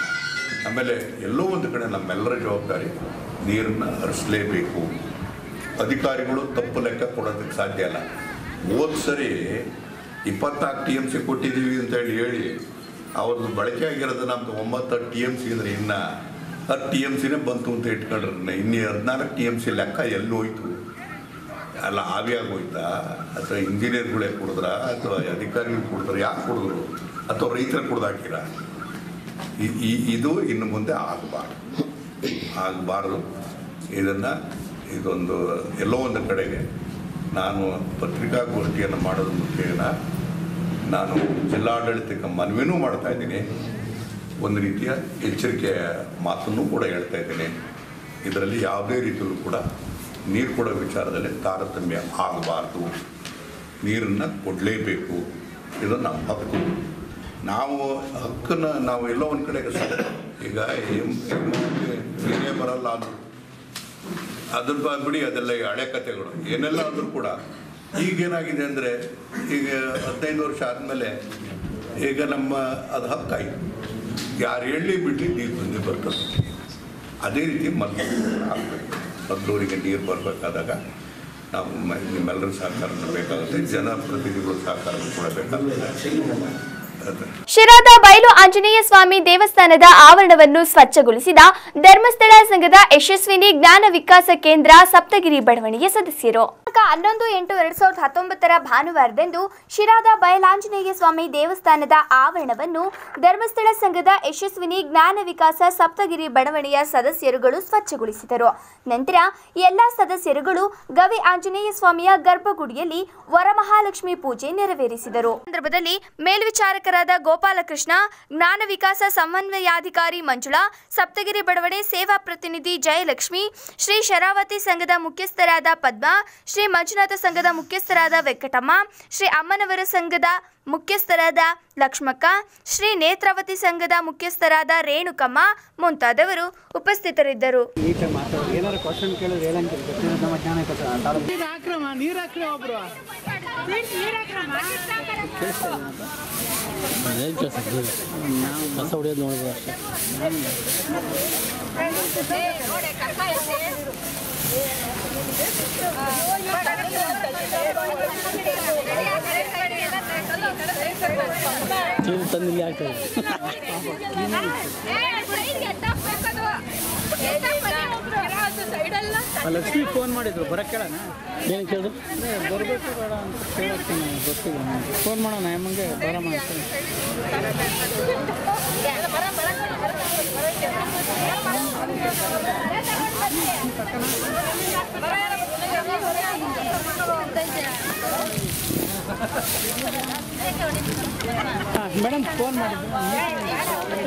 ಆಮೇಲೆ ಎಲ್ಲೋ ಒಂದು ಕಡೆ ನಮ್ಮೆಲ್ಲರ ಜವಾಬ್ದಾರಿ ನೀರನ್ನು ಹರಿಸಲೇಬೇಕು ಅಧಿಕಾರಿಗಳು ತಪ್ಪು ಲೆಕ್ಕ ಕೊಡೋದಕ್ಕೆ ಸಾಧ್ಯ ಇಲ್ಲ ಹೋದ ಸರಿ ಇಪ್ಪತ್ನಾಲ್ಕು ಟಿ ಎಮ್ ಸಿ ಕೊಟ್ಟಿದ್ದೀವಿ ಅಂತ ಹೇಳಿ ಹೇಳಿ ಅವ್ರದ್ದು ಬಳಕೆ ಆಗಿರೋದು ನಮ್ದು ಒಂಬತ್ತು ಟಿ ಎಮ್ ಸಿ ಅಂದರೆ ಇನ್ನು ಹತ್ತು ಟಿ ಎಮ್ ಸಿನೇ ಬಂತು ಅಂತ ಇಟ್ಕೊಂಡ್ರೆ ಇನ್ನು ಹದಿನಾಲ್ಕು ಟಿ ಎಮ್ ಸಿ ಲೆಕ್ಕ ಎಲ್ಲಿ ಹೋಯ್ತು ಅಲ್ಲ ಆವಿಯಾಗಿ ಹೋಯ್ತಾ ಅಥವಾ ಇಂಜಿನಿಯರ್ಗಳೇ ಕುಡಿದ್ರ ಅಥವಾ ಅಧಿಕಾರಿಗಳು ಕುಡಿದ್ರ ಯಾಕೆ ಕುಡಿದ್ರು ಅಥವಾ ರೈತರ ಕುಡ್ದಾಕಿರ ಈ- ಈ ಇದು ಇನ್ನು ಮುಂದೆ ಆಗಬಾರ್ದು ಆಗಬಾರ್ದು ಇದನ್ನು ಇದೊಂದು ಎಲ್ಲೋ ಒಂದು ಕಡೆಗೆ ನಾನು ಪತ್ರಿಕಾಗೋಷ್ಠಿಯನ್ನು ಮಾಡೋದ್ರ ಮುಖೇನ ನಾನು ಜಿಲ್ಲಾಡಳಿತಕ್ಕೆ ಮನವಿನೂ ಮಾಡ್ತಾ ಇದ್ದೀನಿ ಒಂದು ರೀತಿಯ ಎಚ್ಚರಿಕೆಯ ಮಾತನ್ನು ಕೂಡ ಹೇಳ್ತಾ ಇದ್ದೀನಿ ಇದರಲ್ಲಿ ಯಾವುದೇ ರೀತಿಯಲ್ಲೂ ಕೂಡ ನೀರು ಕೊಡೋ ವಿಚಾರದಲ್ಲಿ ತಾರತಮ್ಯ ಆಗಬಾರ್ದು ನೀರನ್ನು ಕೊಡಲೇಬೇಕು ಇದು ನಮ್ಮ ಹಕ್ಕು ನಾವು ಹಕ್ಕನ್ನು ನಾವು ಎಲ್ಲೋ ಒಂದು ಕಡೆ ಈಗ ಎಂ- ಎಂ- ನೀರೇ ಬರಲ್ಲ ಅಂದರು ಅದ್ರ ಬ- ಬಿಡಿ ಅದೆಲ್ಲ ಈ ಹಳೆ ಕಥೆಗಳು ಏನೆಲ್ಲ ಅಂದರೂ ಕೂಡ ಈಗೇನಾಗಿದೆ ಅಂದರೆ ಈಗ ಹದಿನೈದು ವರ್ಷ ಆದಮೇಲೆ ಈಗ ನಮ್ಮ ಅದು ಹಕ್ಕಾಯಿತು ಯಾರು ಹೇಳಿ ಬಿಡಲಿ ನೀರು ಬಂದೇ ಬರ್ತದೆ ಅದೇ ರೀತಿ ಮದ್ದೂರು ಆಗಬೇಕು ಮದ್ದೂರಿಗೆ ನೀರು ಬರಬೇಕಾದಾಗ ನಾವು ಮ- ನಿಮ್ಮೆಲ್ಲರ ಸಹಕಾರ ಬೇಕಾಗುತ್ತೆ ಜನಪ್ರತಿನಿಧಿಗಳ ಸಹಕಾರ ಕೂಡ ಬೇಕಾಗುತ್ತೆ ಅದೇ ಶಿರಾದ ಬಯಲು ಆಂಜನೇಯ ಸ್ವಾಮಿ ದೇವಸ್ಥಾನದ ಆವರಣವನ್ನು ಸ್ವಚ್ಛಗೊಳಿಸಿದ ಧರ್ಮಸ್ಥಳ ಸಂಘದ ಯಶಸ್ವಿನಿ ಜ್ಞಾನ ವಿಕಾಸ ಕೇಂದ್ರ ಸಪ್ತಗಿರಿ ಬಡವಣಿಗೆ ಸದಸ್ಯರು ದಿನಾಂಕ ಹನ್ನೊಂದು ಎಂಟು ಎರಡ್ ಸಾವಿರದ ಹತ್ತೊಂಬತ್ತರ ಭಾನುವಾರದಂದು ಶಿರಾದ ಬಯಲಾಂಜನೇಯ ಸ್ವಾಮಿ ದೇವಸ್ಥಾನದ ಆವರಣವನ್ನು ಧರ್ಮಸ್ಥಳ ಸಂಘದ ಯಶಸ್ವಿನಿ ಜ್ಞಾನ ವಿಕಾಸ ಸಪ್ತಗಿರಿ ಬಡವಣೆಯ ಸದಸ್ಯರುಗಳು ಸ್ವಚ್ಛಗೊಳಿಸಿದರು ನಂತರ ಎಲ್ಲಾ ಸದಸ್ಯರುಗಳು ಗವಿ ಆಂಜನೇಯ ಸ್ವಾಮಿಯ ಗರ್ಭಗುಡಿಯಲ್ಲಿ ವರಮಹಾಲಕ್ಷ್ಮಿ ಪೂಜೆ ನೆರವೇರಿಸಿದರು ಸಂದರ್ಭದಲ್ಲಿ ಮೇಲ್ವಿಚಾರಕರಾದ ಗೋಪಾಲಕೃಷ್ಣ ಜ್ಞಾನ ವಿಕಾಸ ಸಮನ್ವಯಾಧಿಕಾರಿ ಮಂಜುಳಾ ಸಪ್ತಗಿರಿ ಬಡವಣೆ ಸೇವಾ ಪ್ರತಿನಿಧಿ ಜಯಲಕ್ಷ್ಮಿ ಶ್ರೀ ಶರಾವತಿ ಸಂಘದ ಮುಖ್ಯಸ್ಥರಾದ ಪದ್ಮ ಶ್ರೀ ಮಂಜುನಾಥ ಸಂಘದ ಮುಖ್ಯಸ್ಥರಾದ ವೆಂಕಟಮ್ಮ ಶ್ರೀ ಅಮ್ಮನವರ ಸಂಘದ ಮುಖ್ಯಸ್ಥರಾದ ಲಕ್ಷ್ಮಕ್ಕ ಶ್ರೀ ನೇತ್ರಾವತಿ ಸಂಘದ ಮುಖ್ಯಸ್ಥರಾದ ರೇಣುಕಮ್ಮ ಮುಂತಾದವರು ಉಪಸ್ಥಿತರಿದ್ದರು ನೀಟಾಗಿ ಮಾತಾಡೋದು ಏನಾರು ಕ್ವಶನ್ ಕೇಳಿದ್ರೆ ಹೇಳಂಗಿಲ್ಲ ಗೊತ್ತಿರೋ ನಮ್ಮ ಜ್ಞಾನ ಗೊತ್ತಿಲ್ಲ ತಾಳು ನೀರು ಹಾಕ್ರಮ್ಮ ನೀರು ಹಾಕ್ರಿ ಒಬ್ರು ಅದೇನು ಕೆಲಸ ಕಸ ಹೊಡಿಯೋದು ನೋಡಿದ್ರು ಅಷ್ಟೇ ಚೀಲ ತಂದು ಇಲ್ಲಿ ಆಗ್ತದೆ ಆ ಲಕ್ಷ್ಮಿ ಫೋನ್ ಮಾಡಿದ್ರು ಬರಕ್ಕೆ ಕೇಳೋಣ ಏನು ಕೇಳಿದ್ರು ಬರಬೇಕು ಬೇಡ ಅಂತ ಕೇಳಕ್ಕೆ ನಂಗೆ ಗೊತ್ತಿಲ್ಲ ನನಗೆ ಫೋನ್ ಮಾಡೋಣ ಅಮ್ಮಂಗೆ ಬರಮ್ಮ ಅಂತ ಹಾಂ ಮೇಡಮ್ ಫೋನ್ ಮಾಡಿದ್ರು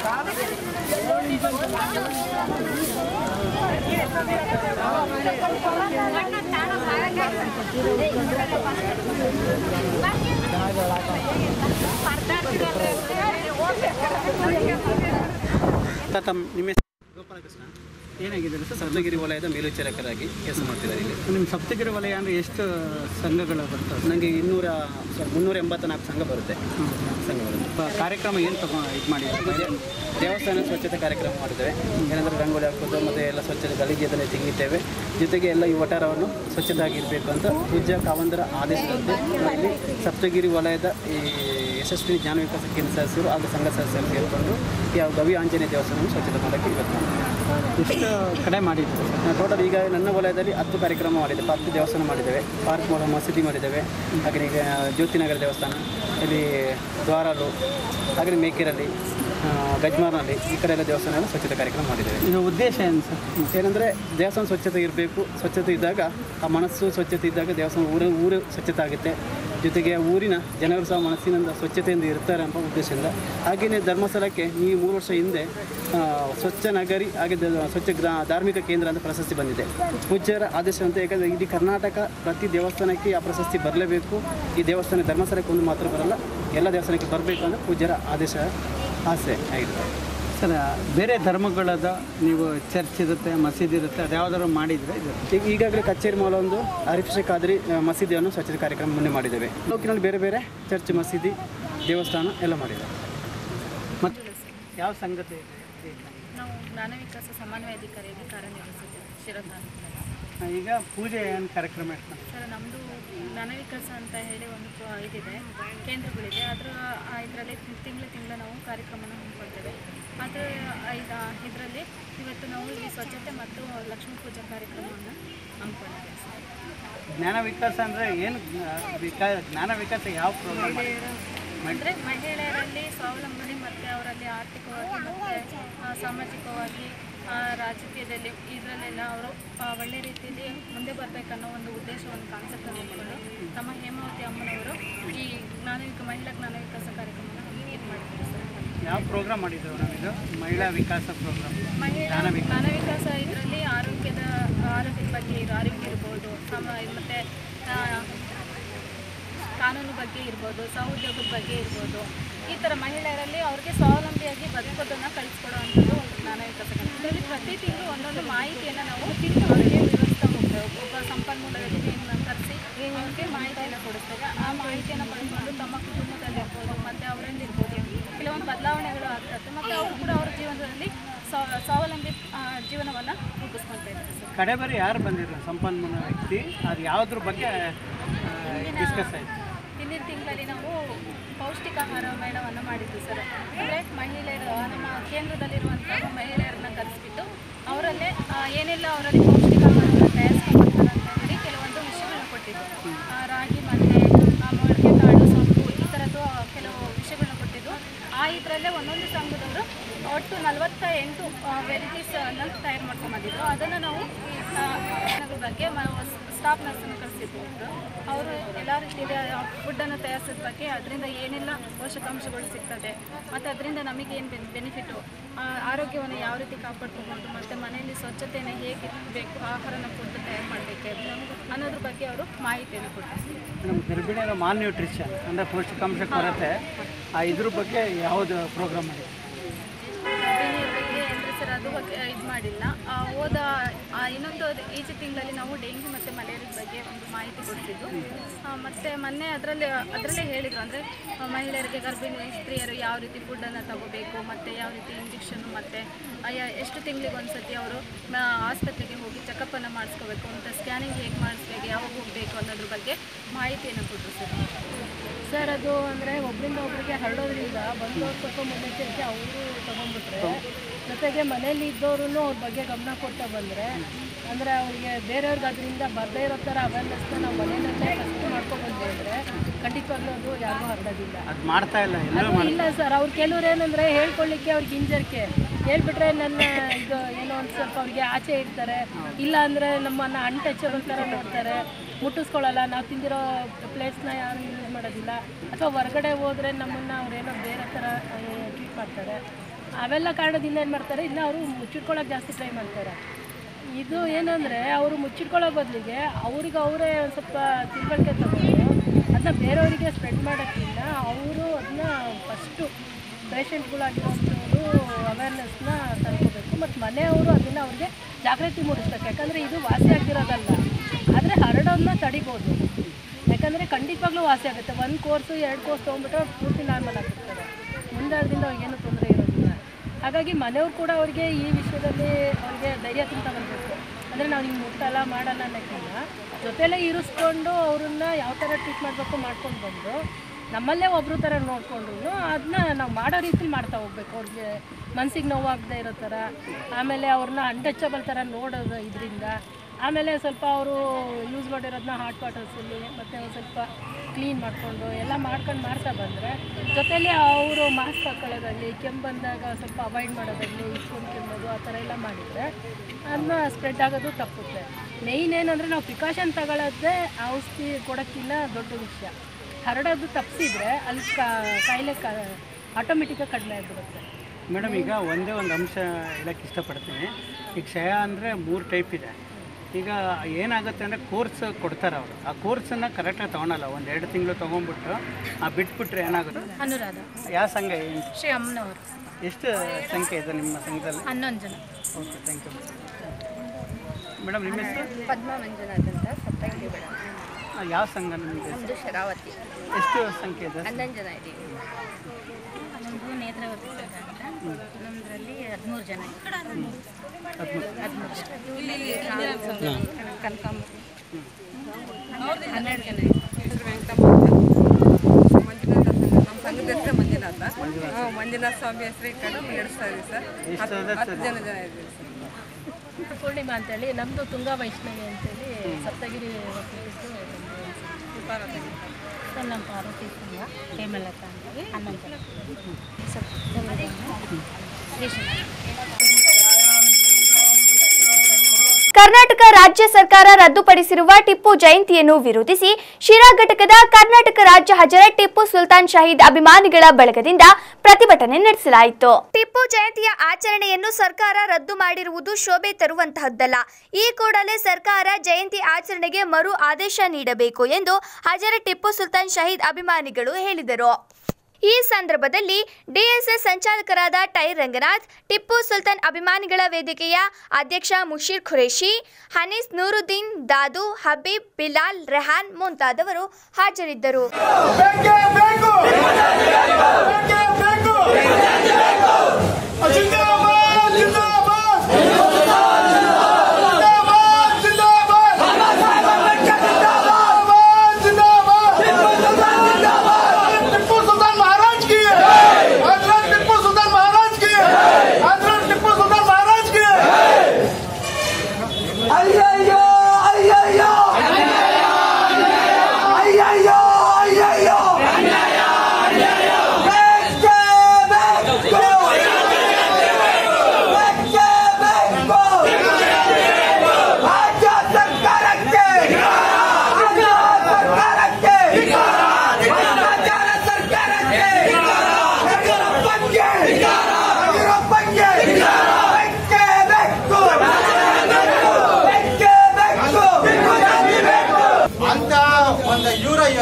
ತಮ್ಮ ನಿಮ್ಮ ಹೆಸರು? ಗೋಪಾಲಕೃಷ್ಣ ಏನಾಗಿದ್ದಾರೆ ಸರ್ ಸಪ್ತಗಿರಿ ವಲಯದ ಮೇಲ್ವಿಚಾರಕರಾಗಿ ಕೆಲಸ ಮಾಡ್ತಿದ್ದಾರೆ ಇಲ್ಲಿ ನಿಮ್ಮ ಸಪ್ತಗಿರಿ ವಲಯ ಅಂದರೆ ಎಷ್ಟು ಸಂಘಗಳು ಬರ್ತವೆ ನನಗೆ ಇನ್ನೂರ ಸಾರಿ ಮುನ್ನೂರ ಎಂಬತ್ತ ನಾಲ್ಕು ಸಂಘ ಬರುತ್ತೆ ಸಂಘ ಬರುತ್ತೆ ಪ- ಕಾರ್ಯಕ್ರಮ ಏನು ತಗೊ ಇದು ಮಾಡಿ ದೇ- ದೇವಸ್ಥಾನ ಸ್ವಚ್ಛತೆ ಕಾರ್ಯಕ್ರಮ ಮಾಡಿದ್ದೇವೆ ಏನಂದರೆ ರಂಗೋಲಿ ಹಾಕೋದು ಮತ್ತು ಎಲ್ಲ ಸ್ವಚ್ಛತೆ ಗಲೀಜು ಅದನ್ನು ತೆಗಿತೇವೆ ಜೊತೆಗೆ ಎಲ್ಲ ಈ ವಟಾರವನ್ನು ಸ್ವಚ್ಛತಾಗಿರಬೇಕು ಅಂತ ಪೂಜ್ಯ ಕಾವಂದರ ಆದೇಶದಂತೆ ನಾವು ಇಲ್ಲಿ ಸಪ್ತಗಿರಿ ವಲಯದ ಈ ಯಶಸ್ವಿ ಜ್ಞಾನ ವಿಕಾಸ ಕೇಂದ್ರ ಸದಸ್ಯರು ಹಾಗೂ ಸಂಘ ಸದಸ್ಯರು ಸೇರಿಕೊಂಡು ಈ ಗವಿ ಆಂಜನೇಯ ದೇವಸ್ಥಾನವನ್ನು ಸ್ವಚ್ಛತೆ ಮಾಡೋಕ್ಕೆ ಇವತ್ತು ಎಷ್ಟು ಕಡೆ ಮಾಡಿದ್ರು ಟೋಟಲ್ ಈಗ ನನ್ನ ವಲಯದಲ್ಲಿ ಹತ್ತು ಕಾರ್ಯಕ್ರಮ ಮಾಡಿದ್ದೇವೆ ಹತ್ತು ದೇವಸ್ಥಾನ ಮಾಡಿದ್ದೇವೆ ಪಾರ್ಕ್ ಮಾಡೋ ಮಸೀದಿ ಮಾಡಿದ್ದೇವೆ ಹಾಗೆ ಈಗ ಜ್ಯೋತಿನಗರ ದೇವಸ್ಥಾನ ಇಲ್ಲಿ ದ್ವಾರಲು ಹಾಗೆ ಮೇಕೆರಲ್ಲಿ ಆ, ಗಜ್ಮಾರ್ನಲ್ಲಿ ಈ ಕಡೆ ಎಲ್ಲ ದೇವಸ್ಥಾನ ಸ್ವಚ್ಛತೆ ಕಾರ್ಯಕ್ರಮ ಮಾಡಿದ್ದೇವೆ ಇದು ಉದ್ದೇಶ ಏನು ಸರ್ ಏನಂದರೆ ದೇವಸ್ಥಾನ ಸ್ವಚ್ಛತೆ ಇರಬೇಕು ಸ್ವಚ್ಛತೆ ಇದ್ದಾಗ ಆ ಮನಸ್ಸು ಸ್ವಚ್ಛತೆ ಇದ್ದಾಗ ದೇವಸ್ಥಾನ ಊರ ಊರು ಸ್ವಚ್ಛತೆ ಆಗುತ್ತೆ ಜೊತೆಗೆ ಊರಿನ ಜನರು ಸಹ ಮನಸ್ಸಿನಿಂದ ಸ್ವಚ್ಛತೆಯಿಂದ ಇರ್ತಾರೆ ಎಂಬ ಉದ್ದೇಶದಿಂದ ಹಾಗೆಯೇ ಧರ್ಮಸ್ಥಳಕ್ಕೆ ಈ ಮೂರು ವರ್ಷ ಹಿಂದೆ ಆ, ಸ್ವಚ್ಛ ನಗರಿ ಹಾಗೆ ದ- ಸ್ವಚ್ಛ ಗ್ರಾ ಧಾರ್ಮಿಕ ಕೇಂದ್ರ ಅಂತ ಪ್ರಶಸ್ತಿ ಬಂದಿದೆ ಪೂಜ್ಯರ ಆದೇಶ ಅಂತ ಯಾಕಂದರೆ ಇಡೀ ಕರ್ನಾಟಕ ಪ್ರತಿ ದೇವಸ್ಥಾನಕ್ಕೆ ಆ ಪ್ರಶಸ್ತಿ ಬರಲೇಬೇಕು ಈ ದೇವಸ್ಥಾನ ಧರ್ಮಸ್ಥಳಕ್ಕೆ ಒಂದು ಮಾತ್ರ ಬರಲ್ಲ ಎಲ್ಲ ದೇವಸ್ಥಾನಕ್ಕೆ ಬರಬೇಕು ಅಂತ ಪೂಜ್ಯರ ಆದೇಶ ಆಸೆ ಆಗಿದೆ ಸರ್ ಬೇರೆ ಧರ್ಮಗಳದ ನೀವು ಚರ್ಚ್ ಇರುತ್ತೆ ಮಸೀದಿ ಇರುತ್ತೆ ಅದು ಯಾವ್ದಾದ್ರು ಮಾಡಿದರೆ ಇದು ಈಗ ಈಗಾಗಲೇ ಕಚೇರಿ ಮಾಲ ಒಂದು ಆರಿಫ್ ಖಾದ್ರಿ ಆ, ಮಸೀದಿಯನ್ನು ಸ್ವಚ್ಛತೆ ಕಾರ್ಯಕ್ರಮ ಮೊನ್ನೆ ಮಾಡಿದ್ದೇವೆ ತಾಲೂಕಿನಲ್ಲಿ ಬೇರೆ ಬೇರೆ ಚರ್ಚ್ ಮಸೀದಿ ದೇವಸ್ಥಾನ ಎಲ್ಲ ಮಾಡಿದ್ದೇವೆ ಮತ್ತು ಯಾವ ಸಂಗತಿ ನಾವು ಜ್ಞಾನ ವಿಕಾಸ ಸಮನ್ವಯ ಅಧಿಕಾರಿಯಾಗಿ ಕಾರ್ಯನಿರ್ವಹಿಸಿದ್ದೇವೆ ಶಿರಾ ತಾಲೂಕಿನಲ್ಲಿ ಈಗ ಪೂಜೆ ಏನು ಕಾರ್ಯಕ್ರಮ ಇರ್ತದೆ ಸರ್ ನಮ್ಮದು ಜ್ಞಾನ ವಿಕಾಸ ಅಂತ ಹೇಳಿ ಒಂದು ಪ್ರ- ಇದಿದೆ ಕೇಂದ್ರಗಳಿದೆ ಅದರ ಇದರಲ್ಲಿ ತಿಂಗಳು ತಿಂಗಳು ನಾವು ಕಾರ್ಯಕ್ರಮನ ಹಮ್ಮಿಕೊಳ್ತೇವೆ ಅದರ ಇದು ಇದರಲ್ಲಿ ಇವತ್ತು ನಾವು ಈ ಸ್ವಚ್ಛತೆ ಮತ್ತು ಲಕ್ಷ್ಮೀ ಪೂಜಾ ಕಾರ್ಯಕ್ರಮವನ್ನು ಹಮ್ಮಿಕೊಂಡಿದ್ದೇವೆ ಸರ್ ಜ್ಞಾನ ವಿಕಾಸ ಅಂದರೆ ಏನು ವಿಕಾ ಜ್ಞಾನ ವಿಕಾಸ ಯಾವ ಪ್ರೋಗ್ರಾಮ್ ಮಹಿಳೆಯರ ಅಂದರೆ ಮಹಿಳೆಯರಲ್ಲಿ ಸ್ವಾವಲಂಬನೆ ಮತ್ತು ಅವರಲ್ಲಿ ಆರ್ಥಿಕವಾಗಿ ಮತ್ತು ಸಾಮಾಜಿಕವಾಗಿ ಆ, ರಾಜಕೀಯದಲ್ಲಿ ಇದರಲ್ಲೆಲ್ಲ ಅವರು ಒಳ್ಳೆ ರೀತಿಯಲ್ಲಿ ಮುಂದೆ ಬರಬೇಕನ್ನೋ ಒಂದು ಉದ್ದೇಶವನ್ನು ಕಾನ್ಸೆಪ್ಟನ್ನು ಇಟ್ಕೊಂಡು ತಮ್ಮ ಹೇಮಾವತಿ ಅಮ್ಮನವರು ಈ ಜ್ಞಾನ ವಿಕ ಮಹಿಳಾ ಜ್ಞಾನ ವಿಕಾಸ ಕಾರ್ಯಕ್ರಮವನ್ನು ಇದು ಮಾಡಿದ್ದಾರೆ ಸರ್ ಯಾವ ಪ್ರೋಗ್ರಾಮ್ ಮಾಡಿದ್ದೇವೆ ನಾವಿದು ಮಹಿಳಾ ವಿಕಾಸ ಪ್ರೋಗ್ರಾಮ್ ಮಹಿಳಾ ಜ್ಞಾನ ವಿಕಾಸ ಜ್ಞಾನ ವಿಕಾಸ ಇದರಲ್ಲಿ ಆರೋಗ್ಯದ ಆರೋಗ್ಯದ ಬಗ್ಗೆ ಇರು ಆರೋಗ್ಯ ಇರ್ಬೋದು ಸಮ ಮತ್ತು ಕಾನೂನು ಬಗ್ಗೆ ಇರ್ಬೋದು ಸಹೋದ್ಯೋಗದ ಬಗ್ಗೆ ಇರ್ಬೋದು ಈ ಥರ ಮಹಿಳೆಯರಲ್ಲಿ ಅವ್ರಿಗೆ ಸ್ವಾವಲಂಬಿಯಾಗಿ ಬದುಕೋದನ್ನು ಕಳಿಸ್ಕೊಡುವಂಥದ್ದು ಒಂದು ಜ್ಞಾನ ವಿಕಾಸ ಕಾರ್ಯಕ್ರಮ. ಇದರಲ್ಲಿ ಪ್ರತಿ ತಿಂಗಳು ಒಂದೊಂದು ಮಾಹಿತಿಯನ್ನು ನಾವು ಅವರಿಗೆ ವಿವರಿಸ್ತಾ ಹೋಗ್ತೇವೆ ಒಬ್ಬ ಸಂಪನ್ಮೂಲ ವ್ಯಕ್ತಿಯನ್ನು ಕರೆಸಿ ಅವ್ರಿಗೆ ಮಾಹಿತಿಯನ್ನು ಕೊಡಿಸ್ತೇವೆ ಆ ಮಾಹಿತಿಯನ್ನು ಪಡ್ಕೊಂಡು ತಮ್ಮ ಕುಟುಂಬದಲ್ಲಿರ್ಬೋದು ಮತ್ತು ಅವರಲ್ಲಿರ್ಬೋದು ಕೆಲವೊಂದು ಬದಲಾವಣೆಗಳು ಆಗ್ತದೆ ಮತ್ತು ಅವರು ಕೂಡ ಅವ್ರ ಜೀವನದಲ್ಲಿ ಸ್ವ- ಸ್ವಾವಲಂಬಿ ಆ, ಜೀವನವನ್ನು ರೂಪಿಸ್ಕೊಳ್ತಾ ಇದ್ದಾರೆ ಸರ್ ಕಡೆ ಬರೀ ಯಾರು ಬಂದಿದ್ರು ಸಂಪನ್ಮೂಲ ವ್ಯಕ್ತಿ ಅದು ಯಾವುದ್ರ ಬಗ್ಗೆ ಡಿಸ್ಕಸ್ ಆಯಿತು ಹಿಂದಿನ ತಿಂಗಳಲ್ಲಿ ನಾವು ಪೌಷ್ಟಿಕಾಹಾರ ಮೇಳವನ್ನು ಮಾಡಿದ್ವಿ ಸರ್ ಅಂದರೆ ಮಹಿಳೆಯರು ನಮ್ಮ ಕೇಂದ್ರದಲ್ಲಿರುವಂತಹ ಮಹಿಳೆಯರನ್ನ ಕರೆಸಿಬಿಟ್ಟು ಅವರಲ್ಲೇ ಆ, ಏನೆಲ್ಲ ಅವರಲ್ಲಿ ಪೌಷ್ಟಿಕಾಹಾರವನ್ನು ತಯಾರಿಸ್ಕೊಂಡ್ಬರ್ತಾರೆ ಅಂತ ಹೇಳಿ ಕೆಲವೊಂದು ವಿಷಯಗಳನ್ನ ಕೊಟ್ಟಿದ್ದು ಆ, ರಾಗಿ ಮತ್ತು ಮೊಳಕೆ ಕಾಳು ಸೊಪ್ಪು ಈ ಥರದ್ದು ಕೆಲವು ವಿಷಯಗಳನ್ನ ಕೊಟ್ಟಿದ್ದು ಆ ಇದರಲ್ಲೇ ಒಂದೊಂದು ಸಂಘದವರು ಒಟ್ಟು ನಲವತ್ತ ಎಂಟು ವೆರೈಟೀಸ್ ಅನ್ನು ತಯಾರು ಮಾಡ್ಕೊಂಡ್ಬಂದಿದ್ರು ಅದನ್ನು ನಾವು ಆ, ಅದ್ರ ಬಗ್ಗೆ ಮ- ಸ್ಟಾಫ್ ನರ್ಸನ್ನು ಕಳಿಸಿದ್ರು ಅವರು ಎಲ್ಲ ರೀತಿಯ ಫುಡ್ಡನ್ನು ತಯಾರಿಸಿದ ಬಗ್ಗೆ ಅದರಿಂದ ಏನೆಲ್ಲ ಪೋಷಕಾಂಶಗಳು ಸಿಗ್ತದೆ ಮತ್ತು ಅದರಿಂದ ನಮಗೇನು ಬೆನ್ ಬೆನಿಫಿಟ್ಟು ಆರೋಗ್ಯವನ್ನು ಯಾವ ರೀತಿ ಕಾಪಾಡ್ಕೋಬೋದು ಮತ್ತು ಮನೆಯಲ್ಲಿ ಸ್ವಚ್ಛತೆಯನ್ನು ಹೇಗೆ ಬೇಕು ಆಹಾರನ ಫುಡ್ ತಯಾರು ಮಾಡಬೇಕು ಅನ್ನೋದ್ರ ಬಗ್ಗೆ ಅವರು ಮಾಹಿತಿಯನ್ನು ಕೊಟ್ಟರು ನಮ್ಮ ಗರ್ಭಿಣಿಯರ ಮಾಲ್ ನ್ಯೂಟ್ರಿಷನ್ ಅಂದರೆ ಪೌಷ್ಟಿಕಾಂಶ ಕೊರತೆ ಆ ಇದ್ರ ಬಗ್ಗೆ ಯಾವುದು ಪ್ರೋಗ್ರಾಮ್ ಮಾಡಿ ಗರ್ಭಿಣಿಯರ ಬಗ್ಗೆ ಅಂದರೆ ಸರ್ ಅದು ಬಗ್ಗೆ ಇದು ಮಾಡಿಲ್ಲ ಆ, ಹೋದ ಆ, ಇನ್ನೊಂದು ಅದು ಈಚೆ ತಿಂಗಳಲ್ಲಿ ನಾವು ಡೆಂಗ್ಯೂ ಮತ್ತು ಮಲೇರಿಯದ ಬಗ್ಗೆ ಒಂದು ಮಾಹಿತಿ ಕೊಡ್ತಿದ್ದು ಆ, ಮತ್ತೆ ಮೊನ್ನೆ ಅದರಲ್ಲಿ ಅದರಲ್ಲೇ ಹೇಳಿದರು ಅಂದರೆ ಮಹಿಳೆಯರಿಗೆ ಗರ್ಭಿಣಿ ಸ್ತ್ರೀಯರು ಯಾವ ರೀತಿ ಫುಡ್ಡನ್ನು ತಗೋಬೇಕು ಮತ್ತು ಯಾವ ರೀತಿ ಇಂಜೆಕ್ಷನ್ನು ಮತ್ತು ಎಷ್ಟು ತಿಂಗಳಿಗೆ ಒಂದ್ಸತಿ ಅವರು ಆಸ್ಪತ್ರೆಗೆ ಹೋಗಿ ಚೆಕಪ್ಪನ್ನು ಮಾಡಿಸ್ಕೋಬೇಕು ಮತ್ತು ಸ್ಕ್ಯಾನಿಂಗ್ ಹೇಗೆ ಮಾಡಿಸ್ಬೇಕು ಯಾವಾಗ ಹೋಗಬೇಕು ಅನ್ನೋದ್ರ ಬಗ್ಗೆ ಮಾಹಿತಿಯನ್ನು ಕೊಟ್ಟರು ಸರ್ ಸರ್ ಅದು ಅಂದರೆ ಒಬ್ಬರಿಂದ ಒಬ್ಬರಿಗೆ ಹರಡೋದ್ರಿಂದ ಬಂದವ್ರು ಸ್ವಲ್ಪ ಮುನ್ನೆಚ್ಚರಿಕೆ ಅವರು ತಗೊಂಡ್ಬಿಟ್ರೆ ಜೊತೆಗೆ ಮನೇಲಿ ಇದ್ದವರು ಅವ್ರ ಬಗ್ಗೆ ಗಮನ ಕೊಡ್ತಾ ಬಂದರೆ ಅಂದರೆ ಅವರಿಗೆ ಬೇರೆಯವ್ರಿಗೆ ಅದರಿಂದ ಬರದೇ ಇರೋ ಥರ ಅವೇರ್ನೆಸ್ನ ನಾವು ಮನೆಯಲ್ಲೇ ಫಸ್ಟ್ ಮಾಡ್ಕೊಂಡು ಬಂದ್ವಿ ಅಂದರೆ ಖಂಡಿತವಾಗ್ಲೂ ಅದು ಯಾರಿಗೂ ಹರಡೋದಿಲ್ಲ ಅದು ಮಾಡ್ತಾ ಇಲ್ಲ ಎಲ್ಲರೂ ಅದು ಇಲ್ಲ ಸರ್ ಅವ್ರು ಕೆಲವ್ರು ಏನಂದರೆ ಹೇಳ್ಕೊಳ್ಳಿಕ್ಕೆ ಅವ್ರಿಗೆ ಹಿಂಜರಿಕೆ ಹೇಳ್ಬಿಟ್ರೆ ನನ್ನ ಇದು ಏನೋ ಒಂದು ಸ್ವಲ್ಪ ಅವ್ರಿಗೆ ಆಚೆ ಇರ್ತಾರೆ ಇಲ್ಲ ಅಂದರೆ ನಮ್ಮನ್ನು ಅನ್ಟಚಬಲ್ ಥರ ನೋಡ್ತಾರೆ ಮುಟ್ಟಿಸ್ಕೊಳ್ಳಲ್ಲ ನಾವು ತಿಂದಿರೋ ಪ್ಲೇಟ್ಸ್ನ ಯಾರು ಯೂಸ್ ಮಾಡೋದಿಲ್ಲ ಅಥವಾ ಹೊರಗಡೆ ಹೋದರೆ ನಮ್ಮನ್ನು ಅವ್ರೇನೋ ಬೇರೆ ಥರ ಟ್ರೀಟ್ ಮಾಡ್ತಾರೆ ಅವೆಲ್ಲ ಕಾರಣದಿಂದ ಏನು ಮಾಡ್ತಾರೆ ಇಲ್ಲ ಅವರು ಮುಚ್ಚಿಟ್ಕೊಳ್ಳೋಕೆ ಜಾಸ್ತಿ ಟ್ರೈ ಮಾಡ್ತಾರೆ ಇದು ಏನಂದರೆ ಅವರು ಮುಚ್ಚಿಟ್ಕೊಳ್ಳೋ ಬದಲಿಗೆ ಅವ್ರಿಗೆ ಅವರೇ ಒಂದು ಸ್ವಲ್ಪ ತಿಳುವಳಿಕೆ ತಗೊಂಡು ಅದನ್ನ ಬೇರೆಯವರಿಗೆ ಸ್ಪ್ರೆಡ್ ಮಾಡೋಕ್ಕಿಂತ ಅವರು ಅದನ್ನ ಫಸ್ಟು ಪೇಷಂಟ್ಗಳಾಗಿರೋಂಥವ್ರು ಅವೇರ್ನೆಸ್ನ ತರ್ಕೋಬೇಕು ಮತ್ತು ಮನೆಯವರು ಅದನ್ನು ಅವ್ರಿಗೆ ಜಾಗೃತಿ ಮೂಡಿಸ್ಬೇಕು ಯಾಕಂದರೆ ಇದು ವಾಸಿ ಆಗಿರೋದಲ್ಲ ಆದರೆ ಹರಡೋದನ್ನ ತಡಿಬೋದು ಯಾಕಂದರೆ ಖಂಡಿತವಾಗ್ಲೂ ವಾಸಿ ಆಗುತ್ತೆ ಒಂದು ಕೋರ್ಸು ಎರಡು ಕೋರ್ಸ್ ತೊಗೊಂಡ್ಬಿಟ್ರೆ ಅವ್ರು ಪೂರ್ತಿ ನಾರ್ಮಲ್ ಆಗಿರ್ತಾರೆ ಮುಂದಾದ್ರಿಂದ ಅವ್ರಿಗೇನು ತೊಂದರೆ ಇರೋದಿಲ್ಲ ಹಾಗಾಗಿ ಮನೆಯವ್ರು ಕೂಡ ಅವ್ರಿಗೆ ಈ ವಿಷಯದಲ್ಲಿ ಅವ್ರಿಗೆ ಧೈರ್ಯ ತುಂಬ ಬರಬೇಕು ಅಂದರೆ ನಾವು ಹಿಂಗೆ ಮುಟ್ಟಲ್ಲ ಮಾಡಲ್ಲ ಅನ್ನೋಕ್ಕಿಂತ ಜೊತೆಲೇ ಇರಿಸ್ಕೊಂಡು ಅವ್ರನ್ನ ಯಾವ ಥರ ಟ್ರೀಟ್ ಮಾಡಬೇಕು ಮಾಡ್ಕೊಂಡು ಬಂದು ನಮ್ಮಲ್ಲೇ ಒಬ್ಬರು ಥರ ನೋಡಿಕೊಂಡ್ರು ಅದನ್ನ ನಾವು ಮಾಡೋ ರೀತಿಲಿ ಮಾಡ್ತಾ ಹೋಗ್ಬೇಕು ಅವ್ರಿಗೆ ಮನ್ಸಿಗೆ ನೋವಾಗದೇ ಇರೋ ಥರ ಆಮೇಲೆ ಅವ್ರನ್ನ ಅನ್ಟಚಬಲ್ ಥರ ನೋಡೋದು ಇದರಿಂದ ಆಮೇಲೆ ಸ್ವಲ್ಪ ಅವರು ಯೂಸ್ ಮಾಡಿರೋದನ್ನ ಹಾಟ್ ವಾಟರ್ಸಲ್ಲಿ ಮತ್ತು ಒಂದು ಸ್ವಲ್ಪ ಕ್ಲೀನ್ ಮಾಡಿಕೊಂಡು ಎಲ್ಲ ಮಾಡ್ಕೊಂಡು ಮಾಡ್ತಾ ಬಂದರೆ ಜೊತೆಲಿ ಅವರು ಮಾಸ್ಕ್ ಹಾಕೊಳ್ಳೋದಾಗಲಿ ಕೆಮ್ಮು ಬಂದಾಗ ಸ್ವಲ್ಪ ಅವಾಯ್ಡ್ ಮಾಡೋದಾಗಲಿ ಇಟ್ಕೊಂಡು ಕೆಮ್ಮೋದು ಆ ಥರ ಎಲ್ಲ ಮಾಡಿದರೆ ಅದನ್ನ ಸ್ಪ್ರೆಡ್ ಆಗೋದು ತಪ್ಪುತ್ತೆ ಮೇಯ್ನ್ ಏನಂದರೆ ನಾವು ಪ್ರಿಕಾಷನ್ ತಗೊಳ್ಳೋದೇ ಔಷಧಿ ಕೊಡೋಕ್ಕಿಂತ ದೊಡ್ಡ ವಿಷಯ ಹರಡೋದು ತಪ್ಪಿಸಿದ್ರೆ ಅಲ್ಲಿ ಕಾಯಿಲೆ ಕ ಆಟೋಮೆಟಿಕ್ಕಾಗಿ ಕಡಿಮೆ ಆಗಿಬಿಡುತ್ತೆ ಮೇಡಮ್ ಈಗ ಒಂದೇ ಒಂದು ಅಂಶ ಹೇಳಕ್ಕೆ ಇಷ್ಟಪಡ್ತೀನಿ ಈಗ ಕ್ಷಯ ಅಂದರೆ ಮೂರು ಟೈಪ್ ಇದೆ ಈಗ ಏನಾಗುತ್ತೆ ಅಂದರೆ ಕೋರ್ಸ್ ಕೊಡ್ತಾರೆ ಅವರು ಆ ಕೋರ್ಸನ್ನು ಕರೆಕ್ಟಾಗಿ ತೊಗೊಳಲ್ಲ ಒಂದು ಎರಡು ತಿಂಗಳು ತೊಗೊಂಡ್ಬಿಟ್ಟು ಆ ಬಿಟ್ಬಿಟ್ರೆ ಏನಾಗುತ್ತೆ ಅನುರಾಧ ಯಾವ ಸಂಘ ಏನು ಶ್ರೀ ಅಮ್ಮನವರು ಎಷ್ಟು ಸಂಖ್ಯೆ ಇದೆ ನಿಮ್ಮ ಸಂಘದಲ್ಲಿ ಹನ್ನೊಂದು ಜನ ಓಕೆ ಥ್ಯಾಂಕ್ ಯು ಮೇಡಮ್ ನಿಮ್ಮ ಹೆಸರು ಪದ್ಮ ಮಂಜುನಾಥ್ ಅಂತ ಸಪ್ತಗಿರಿ ಬೇಡ ಆ, ಯಾವ ಸಂಘ ನಿಮಗೆ ನಮ್ಮದು ಶರಾವತಿ ಎಷ್ಟು ಸಂಖ್ಯೆ ಇದೆ ಹನ್ನೊಂದು ಜನ ಇದ್ದೀವಿ ನಮ್ಮದು ನೇತ್ರಾವತಿ ಸಂಘ ಅಂತ ನಮ್ಮದ್ರಲ್ಲಿ ಹದಿಮೂರು ಜನ ಹದಿಮೂರು ಕನಕಾಂಬ ಹನ್ನೆರಡು ಜನ ನಮ್ಮ ಸಂಘದ ಹೆಸರು ಮಂಜುನಾಥ ಹಾಂ ಮಂಜುನಾಥ ಸ್ವಾಮಿ ಹೆಸರು ಇಟ್ಕೊಂಡು ನಡೆಸ್ತಾ ಇದೀವಿ ಸರ್ ಎಷ್ಟು ಹತ್ತು ಜನ ಜನ ಇದ್ದೀವಿ ಸರ್ ಪೂರ್ಣಿಮಾ ಅಂತೇಳಿ ನಮ್ಮದು ತುಂಗಾ ವೈಷ್ಣವಿ ಅಂತೇಳಿ ಸಪ್ತಗಿರಿ ಸರ್ ನಮ್ಮ ಪಾರ್ವತಿ ಸಂಘ ಹೇಮಲತಾ ಅಂತೇಳಿ ಹನ್ನೊಂದು ಜನ ಕರ್ನಾಟಕ ರಾಜ್ಯ ಸರ್ಕಾರ ರದ್ದುಪಡಿಸಿರುವ ಟಿಪ್ಪು ಜಯಂತಿಯನ್ನು ವಿರೋಧಿಸಿ ಶಿರಾ ಘಟಕದ ಕರ್ನಾಟಕ ರಾಜ್ಯ ಹಜರ ಟಿಪ್ಪು ಸುಲ್ತಾನ್ ಶಹೀದ್ ಅಭಿಮಾನಿಗಳ ಬಳಗದಿಂದ ಪ್ರತಿಭಟನೆ ನಡೆಸಲಾಯಿತು ಟಿಪ್ಪು ಜಯಂತಿಯ ಆಚರಣೆಯನ್ನು ಸರ್ಕಾರ ರದ್ದು ಮಾಡಿರುವುದು ಶೋಭೆ ತರುವಂತಹದ್ದಲ್ಲ ಈ ಕೂಡಲೇ ಸರ್ಕಾರ ಜಯಂತಿ ಆಚರಣೆಗೆ ಮರು ಆದೇಶ ನೀಡಬೇಕು ಎಂದು ಹಜರ ಟಿಪ್ಪು ಸುಲ್ತಾನ್ ಶಹೀದ್ ಅಭಿಮಾನಿಗಳು ಹೇಳಿದರು ಈ ಸಂದರ್ಭದಲ್ಲಿ ಡಿಎಸ್ಎಸ್ ಸಂಚಾಲಕರಾದ ಟೈರ್ ರಂಗನಾಥ್ ಟಿಪ್ಪು ಸುಲ್ತಾನ್ ಅಭಿಮಾನಿಗಳ ವೇದಿಕೆಯ ಅಧ್ಯಕ್ಷ ಮುಷೀರ್ ಖುರೇಶಿ ಹನೀಸ್ ನೂರುದ್ದೀನ್ ದಾದು ಹಬೀಬ್ ಬಿಲಾಲ್ ರೆಹಾನ್ ಮುಂತಾದವರು ಹಾಜರಿದ್ದರು टिप्पू सुल्तान महाराज की हजरत टिप्पू सुल्तान महाराज की हजरत टिप्पू सुल्तान महाराज की ಅಯ್ಯಯ್ಯೋ ಅಯ್ಯಯ್ಯೋ ಅಯ್ಯಯ್ಯೋ ಅಯ್ಯಯ್ಯೋ ಬೆಕ್ಕೆ ಬೇಕು ಬೆಕ್ಕೆ ಬೇಕು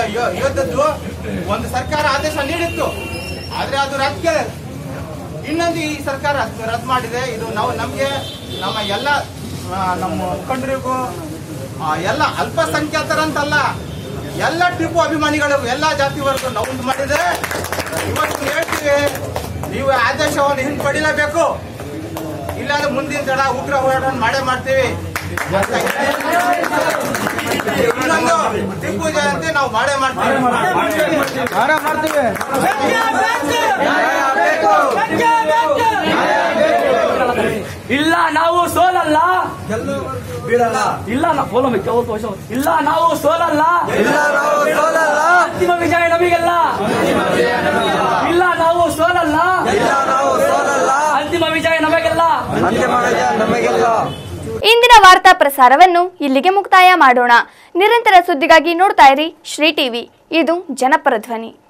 ಯೋ- ಯೋಧದ್ದು ಒಂದು ಸರ್ಕಾರ ಆದೇಶ ನೀಡಿತ್ತು ಆದ್ರೆ ಅದು ರದ್ದು ಇನ್ನೊಂದು ಈ ಸರ್ಕಾರ ರದ್ದು ಮಾಡಿದೆ ಇದು ನಾವು ನಮಗೆ ನಮ್ಮ ಎಲ್ಲ ಆ, ನಮ್ಮ ಮುಖಂಡರಿಗೂ ಆ, ಎಲ್ಲ ಅಲ್ಪಸಂಖ್ಯಾತರಂತಲ್ಲ ಎಲ್ಲ ಟಿಪ್ಪು ಅಭಿಮಾನಿಗಳು ಎಲ್ಲ ಜಾತಿ ವರ್ಗ ನಾವು ಇದು ಮಾಡಿದೆ ಇವತ್ತು ಹೇಳ್ತೀವಿ ನೀವು ಆದೇಶವನ್ನು ಹಿಂಪಡಿಲೇಬೇಕು ಇಲ್ಲಾಂದ್ರೆ ಮುಂದಿನ ತಡ ಉಗ್ರ ಹೋರಾಟ ಮಾಡೇ ಮಾಡ್ತೀವಿ ಅಂತ ಇನ್ನೊಂದು ಟಿಪ್ಪು ಜಯಂತಿ ನಾವು ಮಾಡೇ ಮಾಡ್ತೀವಿ ಇಲ್ಲ ನಾವು ಸೋಲಲ್ಲ ಇಲ್ಲ ನಾವು ಫೋನ್ ಇಲ್ಲ ನಾವು ಸೋಲಲ್ಲ ಅಂತಿಮ ವಿಜಯ ನಮಗೆಲ್ಲ ಇಲ್ಲ ನಾವು ಸೋಲಲ್ಲ ಅಂತಿಮ ವಿಜಯ ನಮಗೆಲ್ಲ ಇಂದಿನ ವಾರ್ತಾ ಪ್ರಸಾರವನ್ನು ಇಲ್ಲಿಗೆ ಮುಕ್ತಾಯ ಮಾಡೋಣ ನಿರಂತರ ಸುದ್ದಿಗಾಗಿ ನೋಡ್ತಾ ಇರಿ ಶ್ರೀ ಟಿವಿ ಇದು ಜನಪರ ಧ್ವನಿ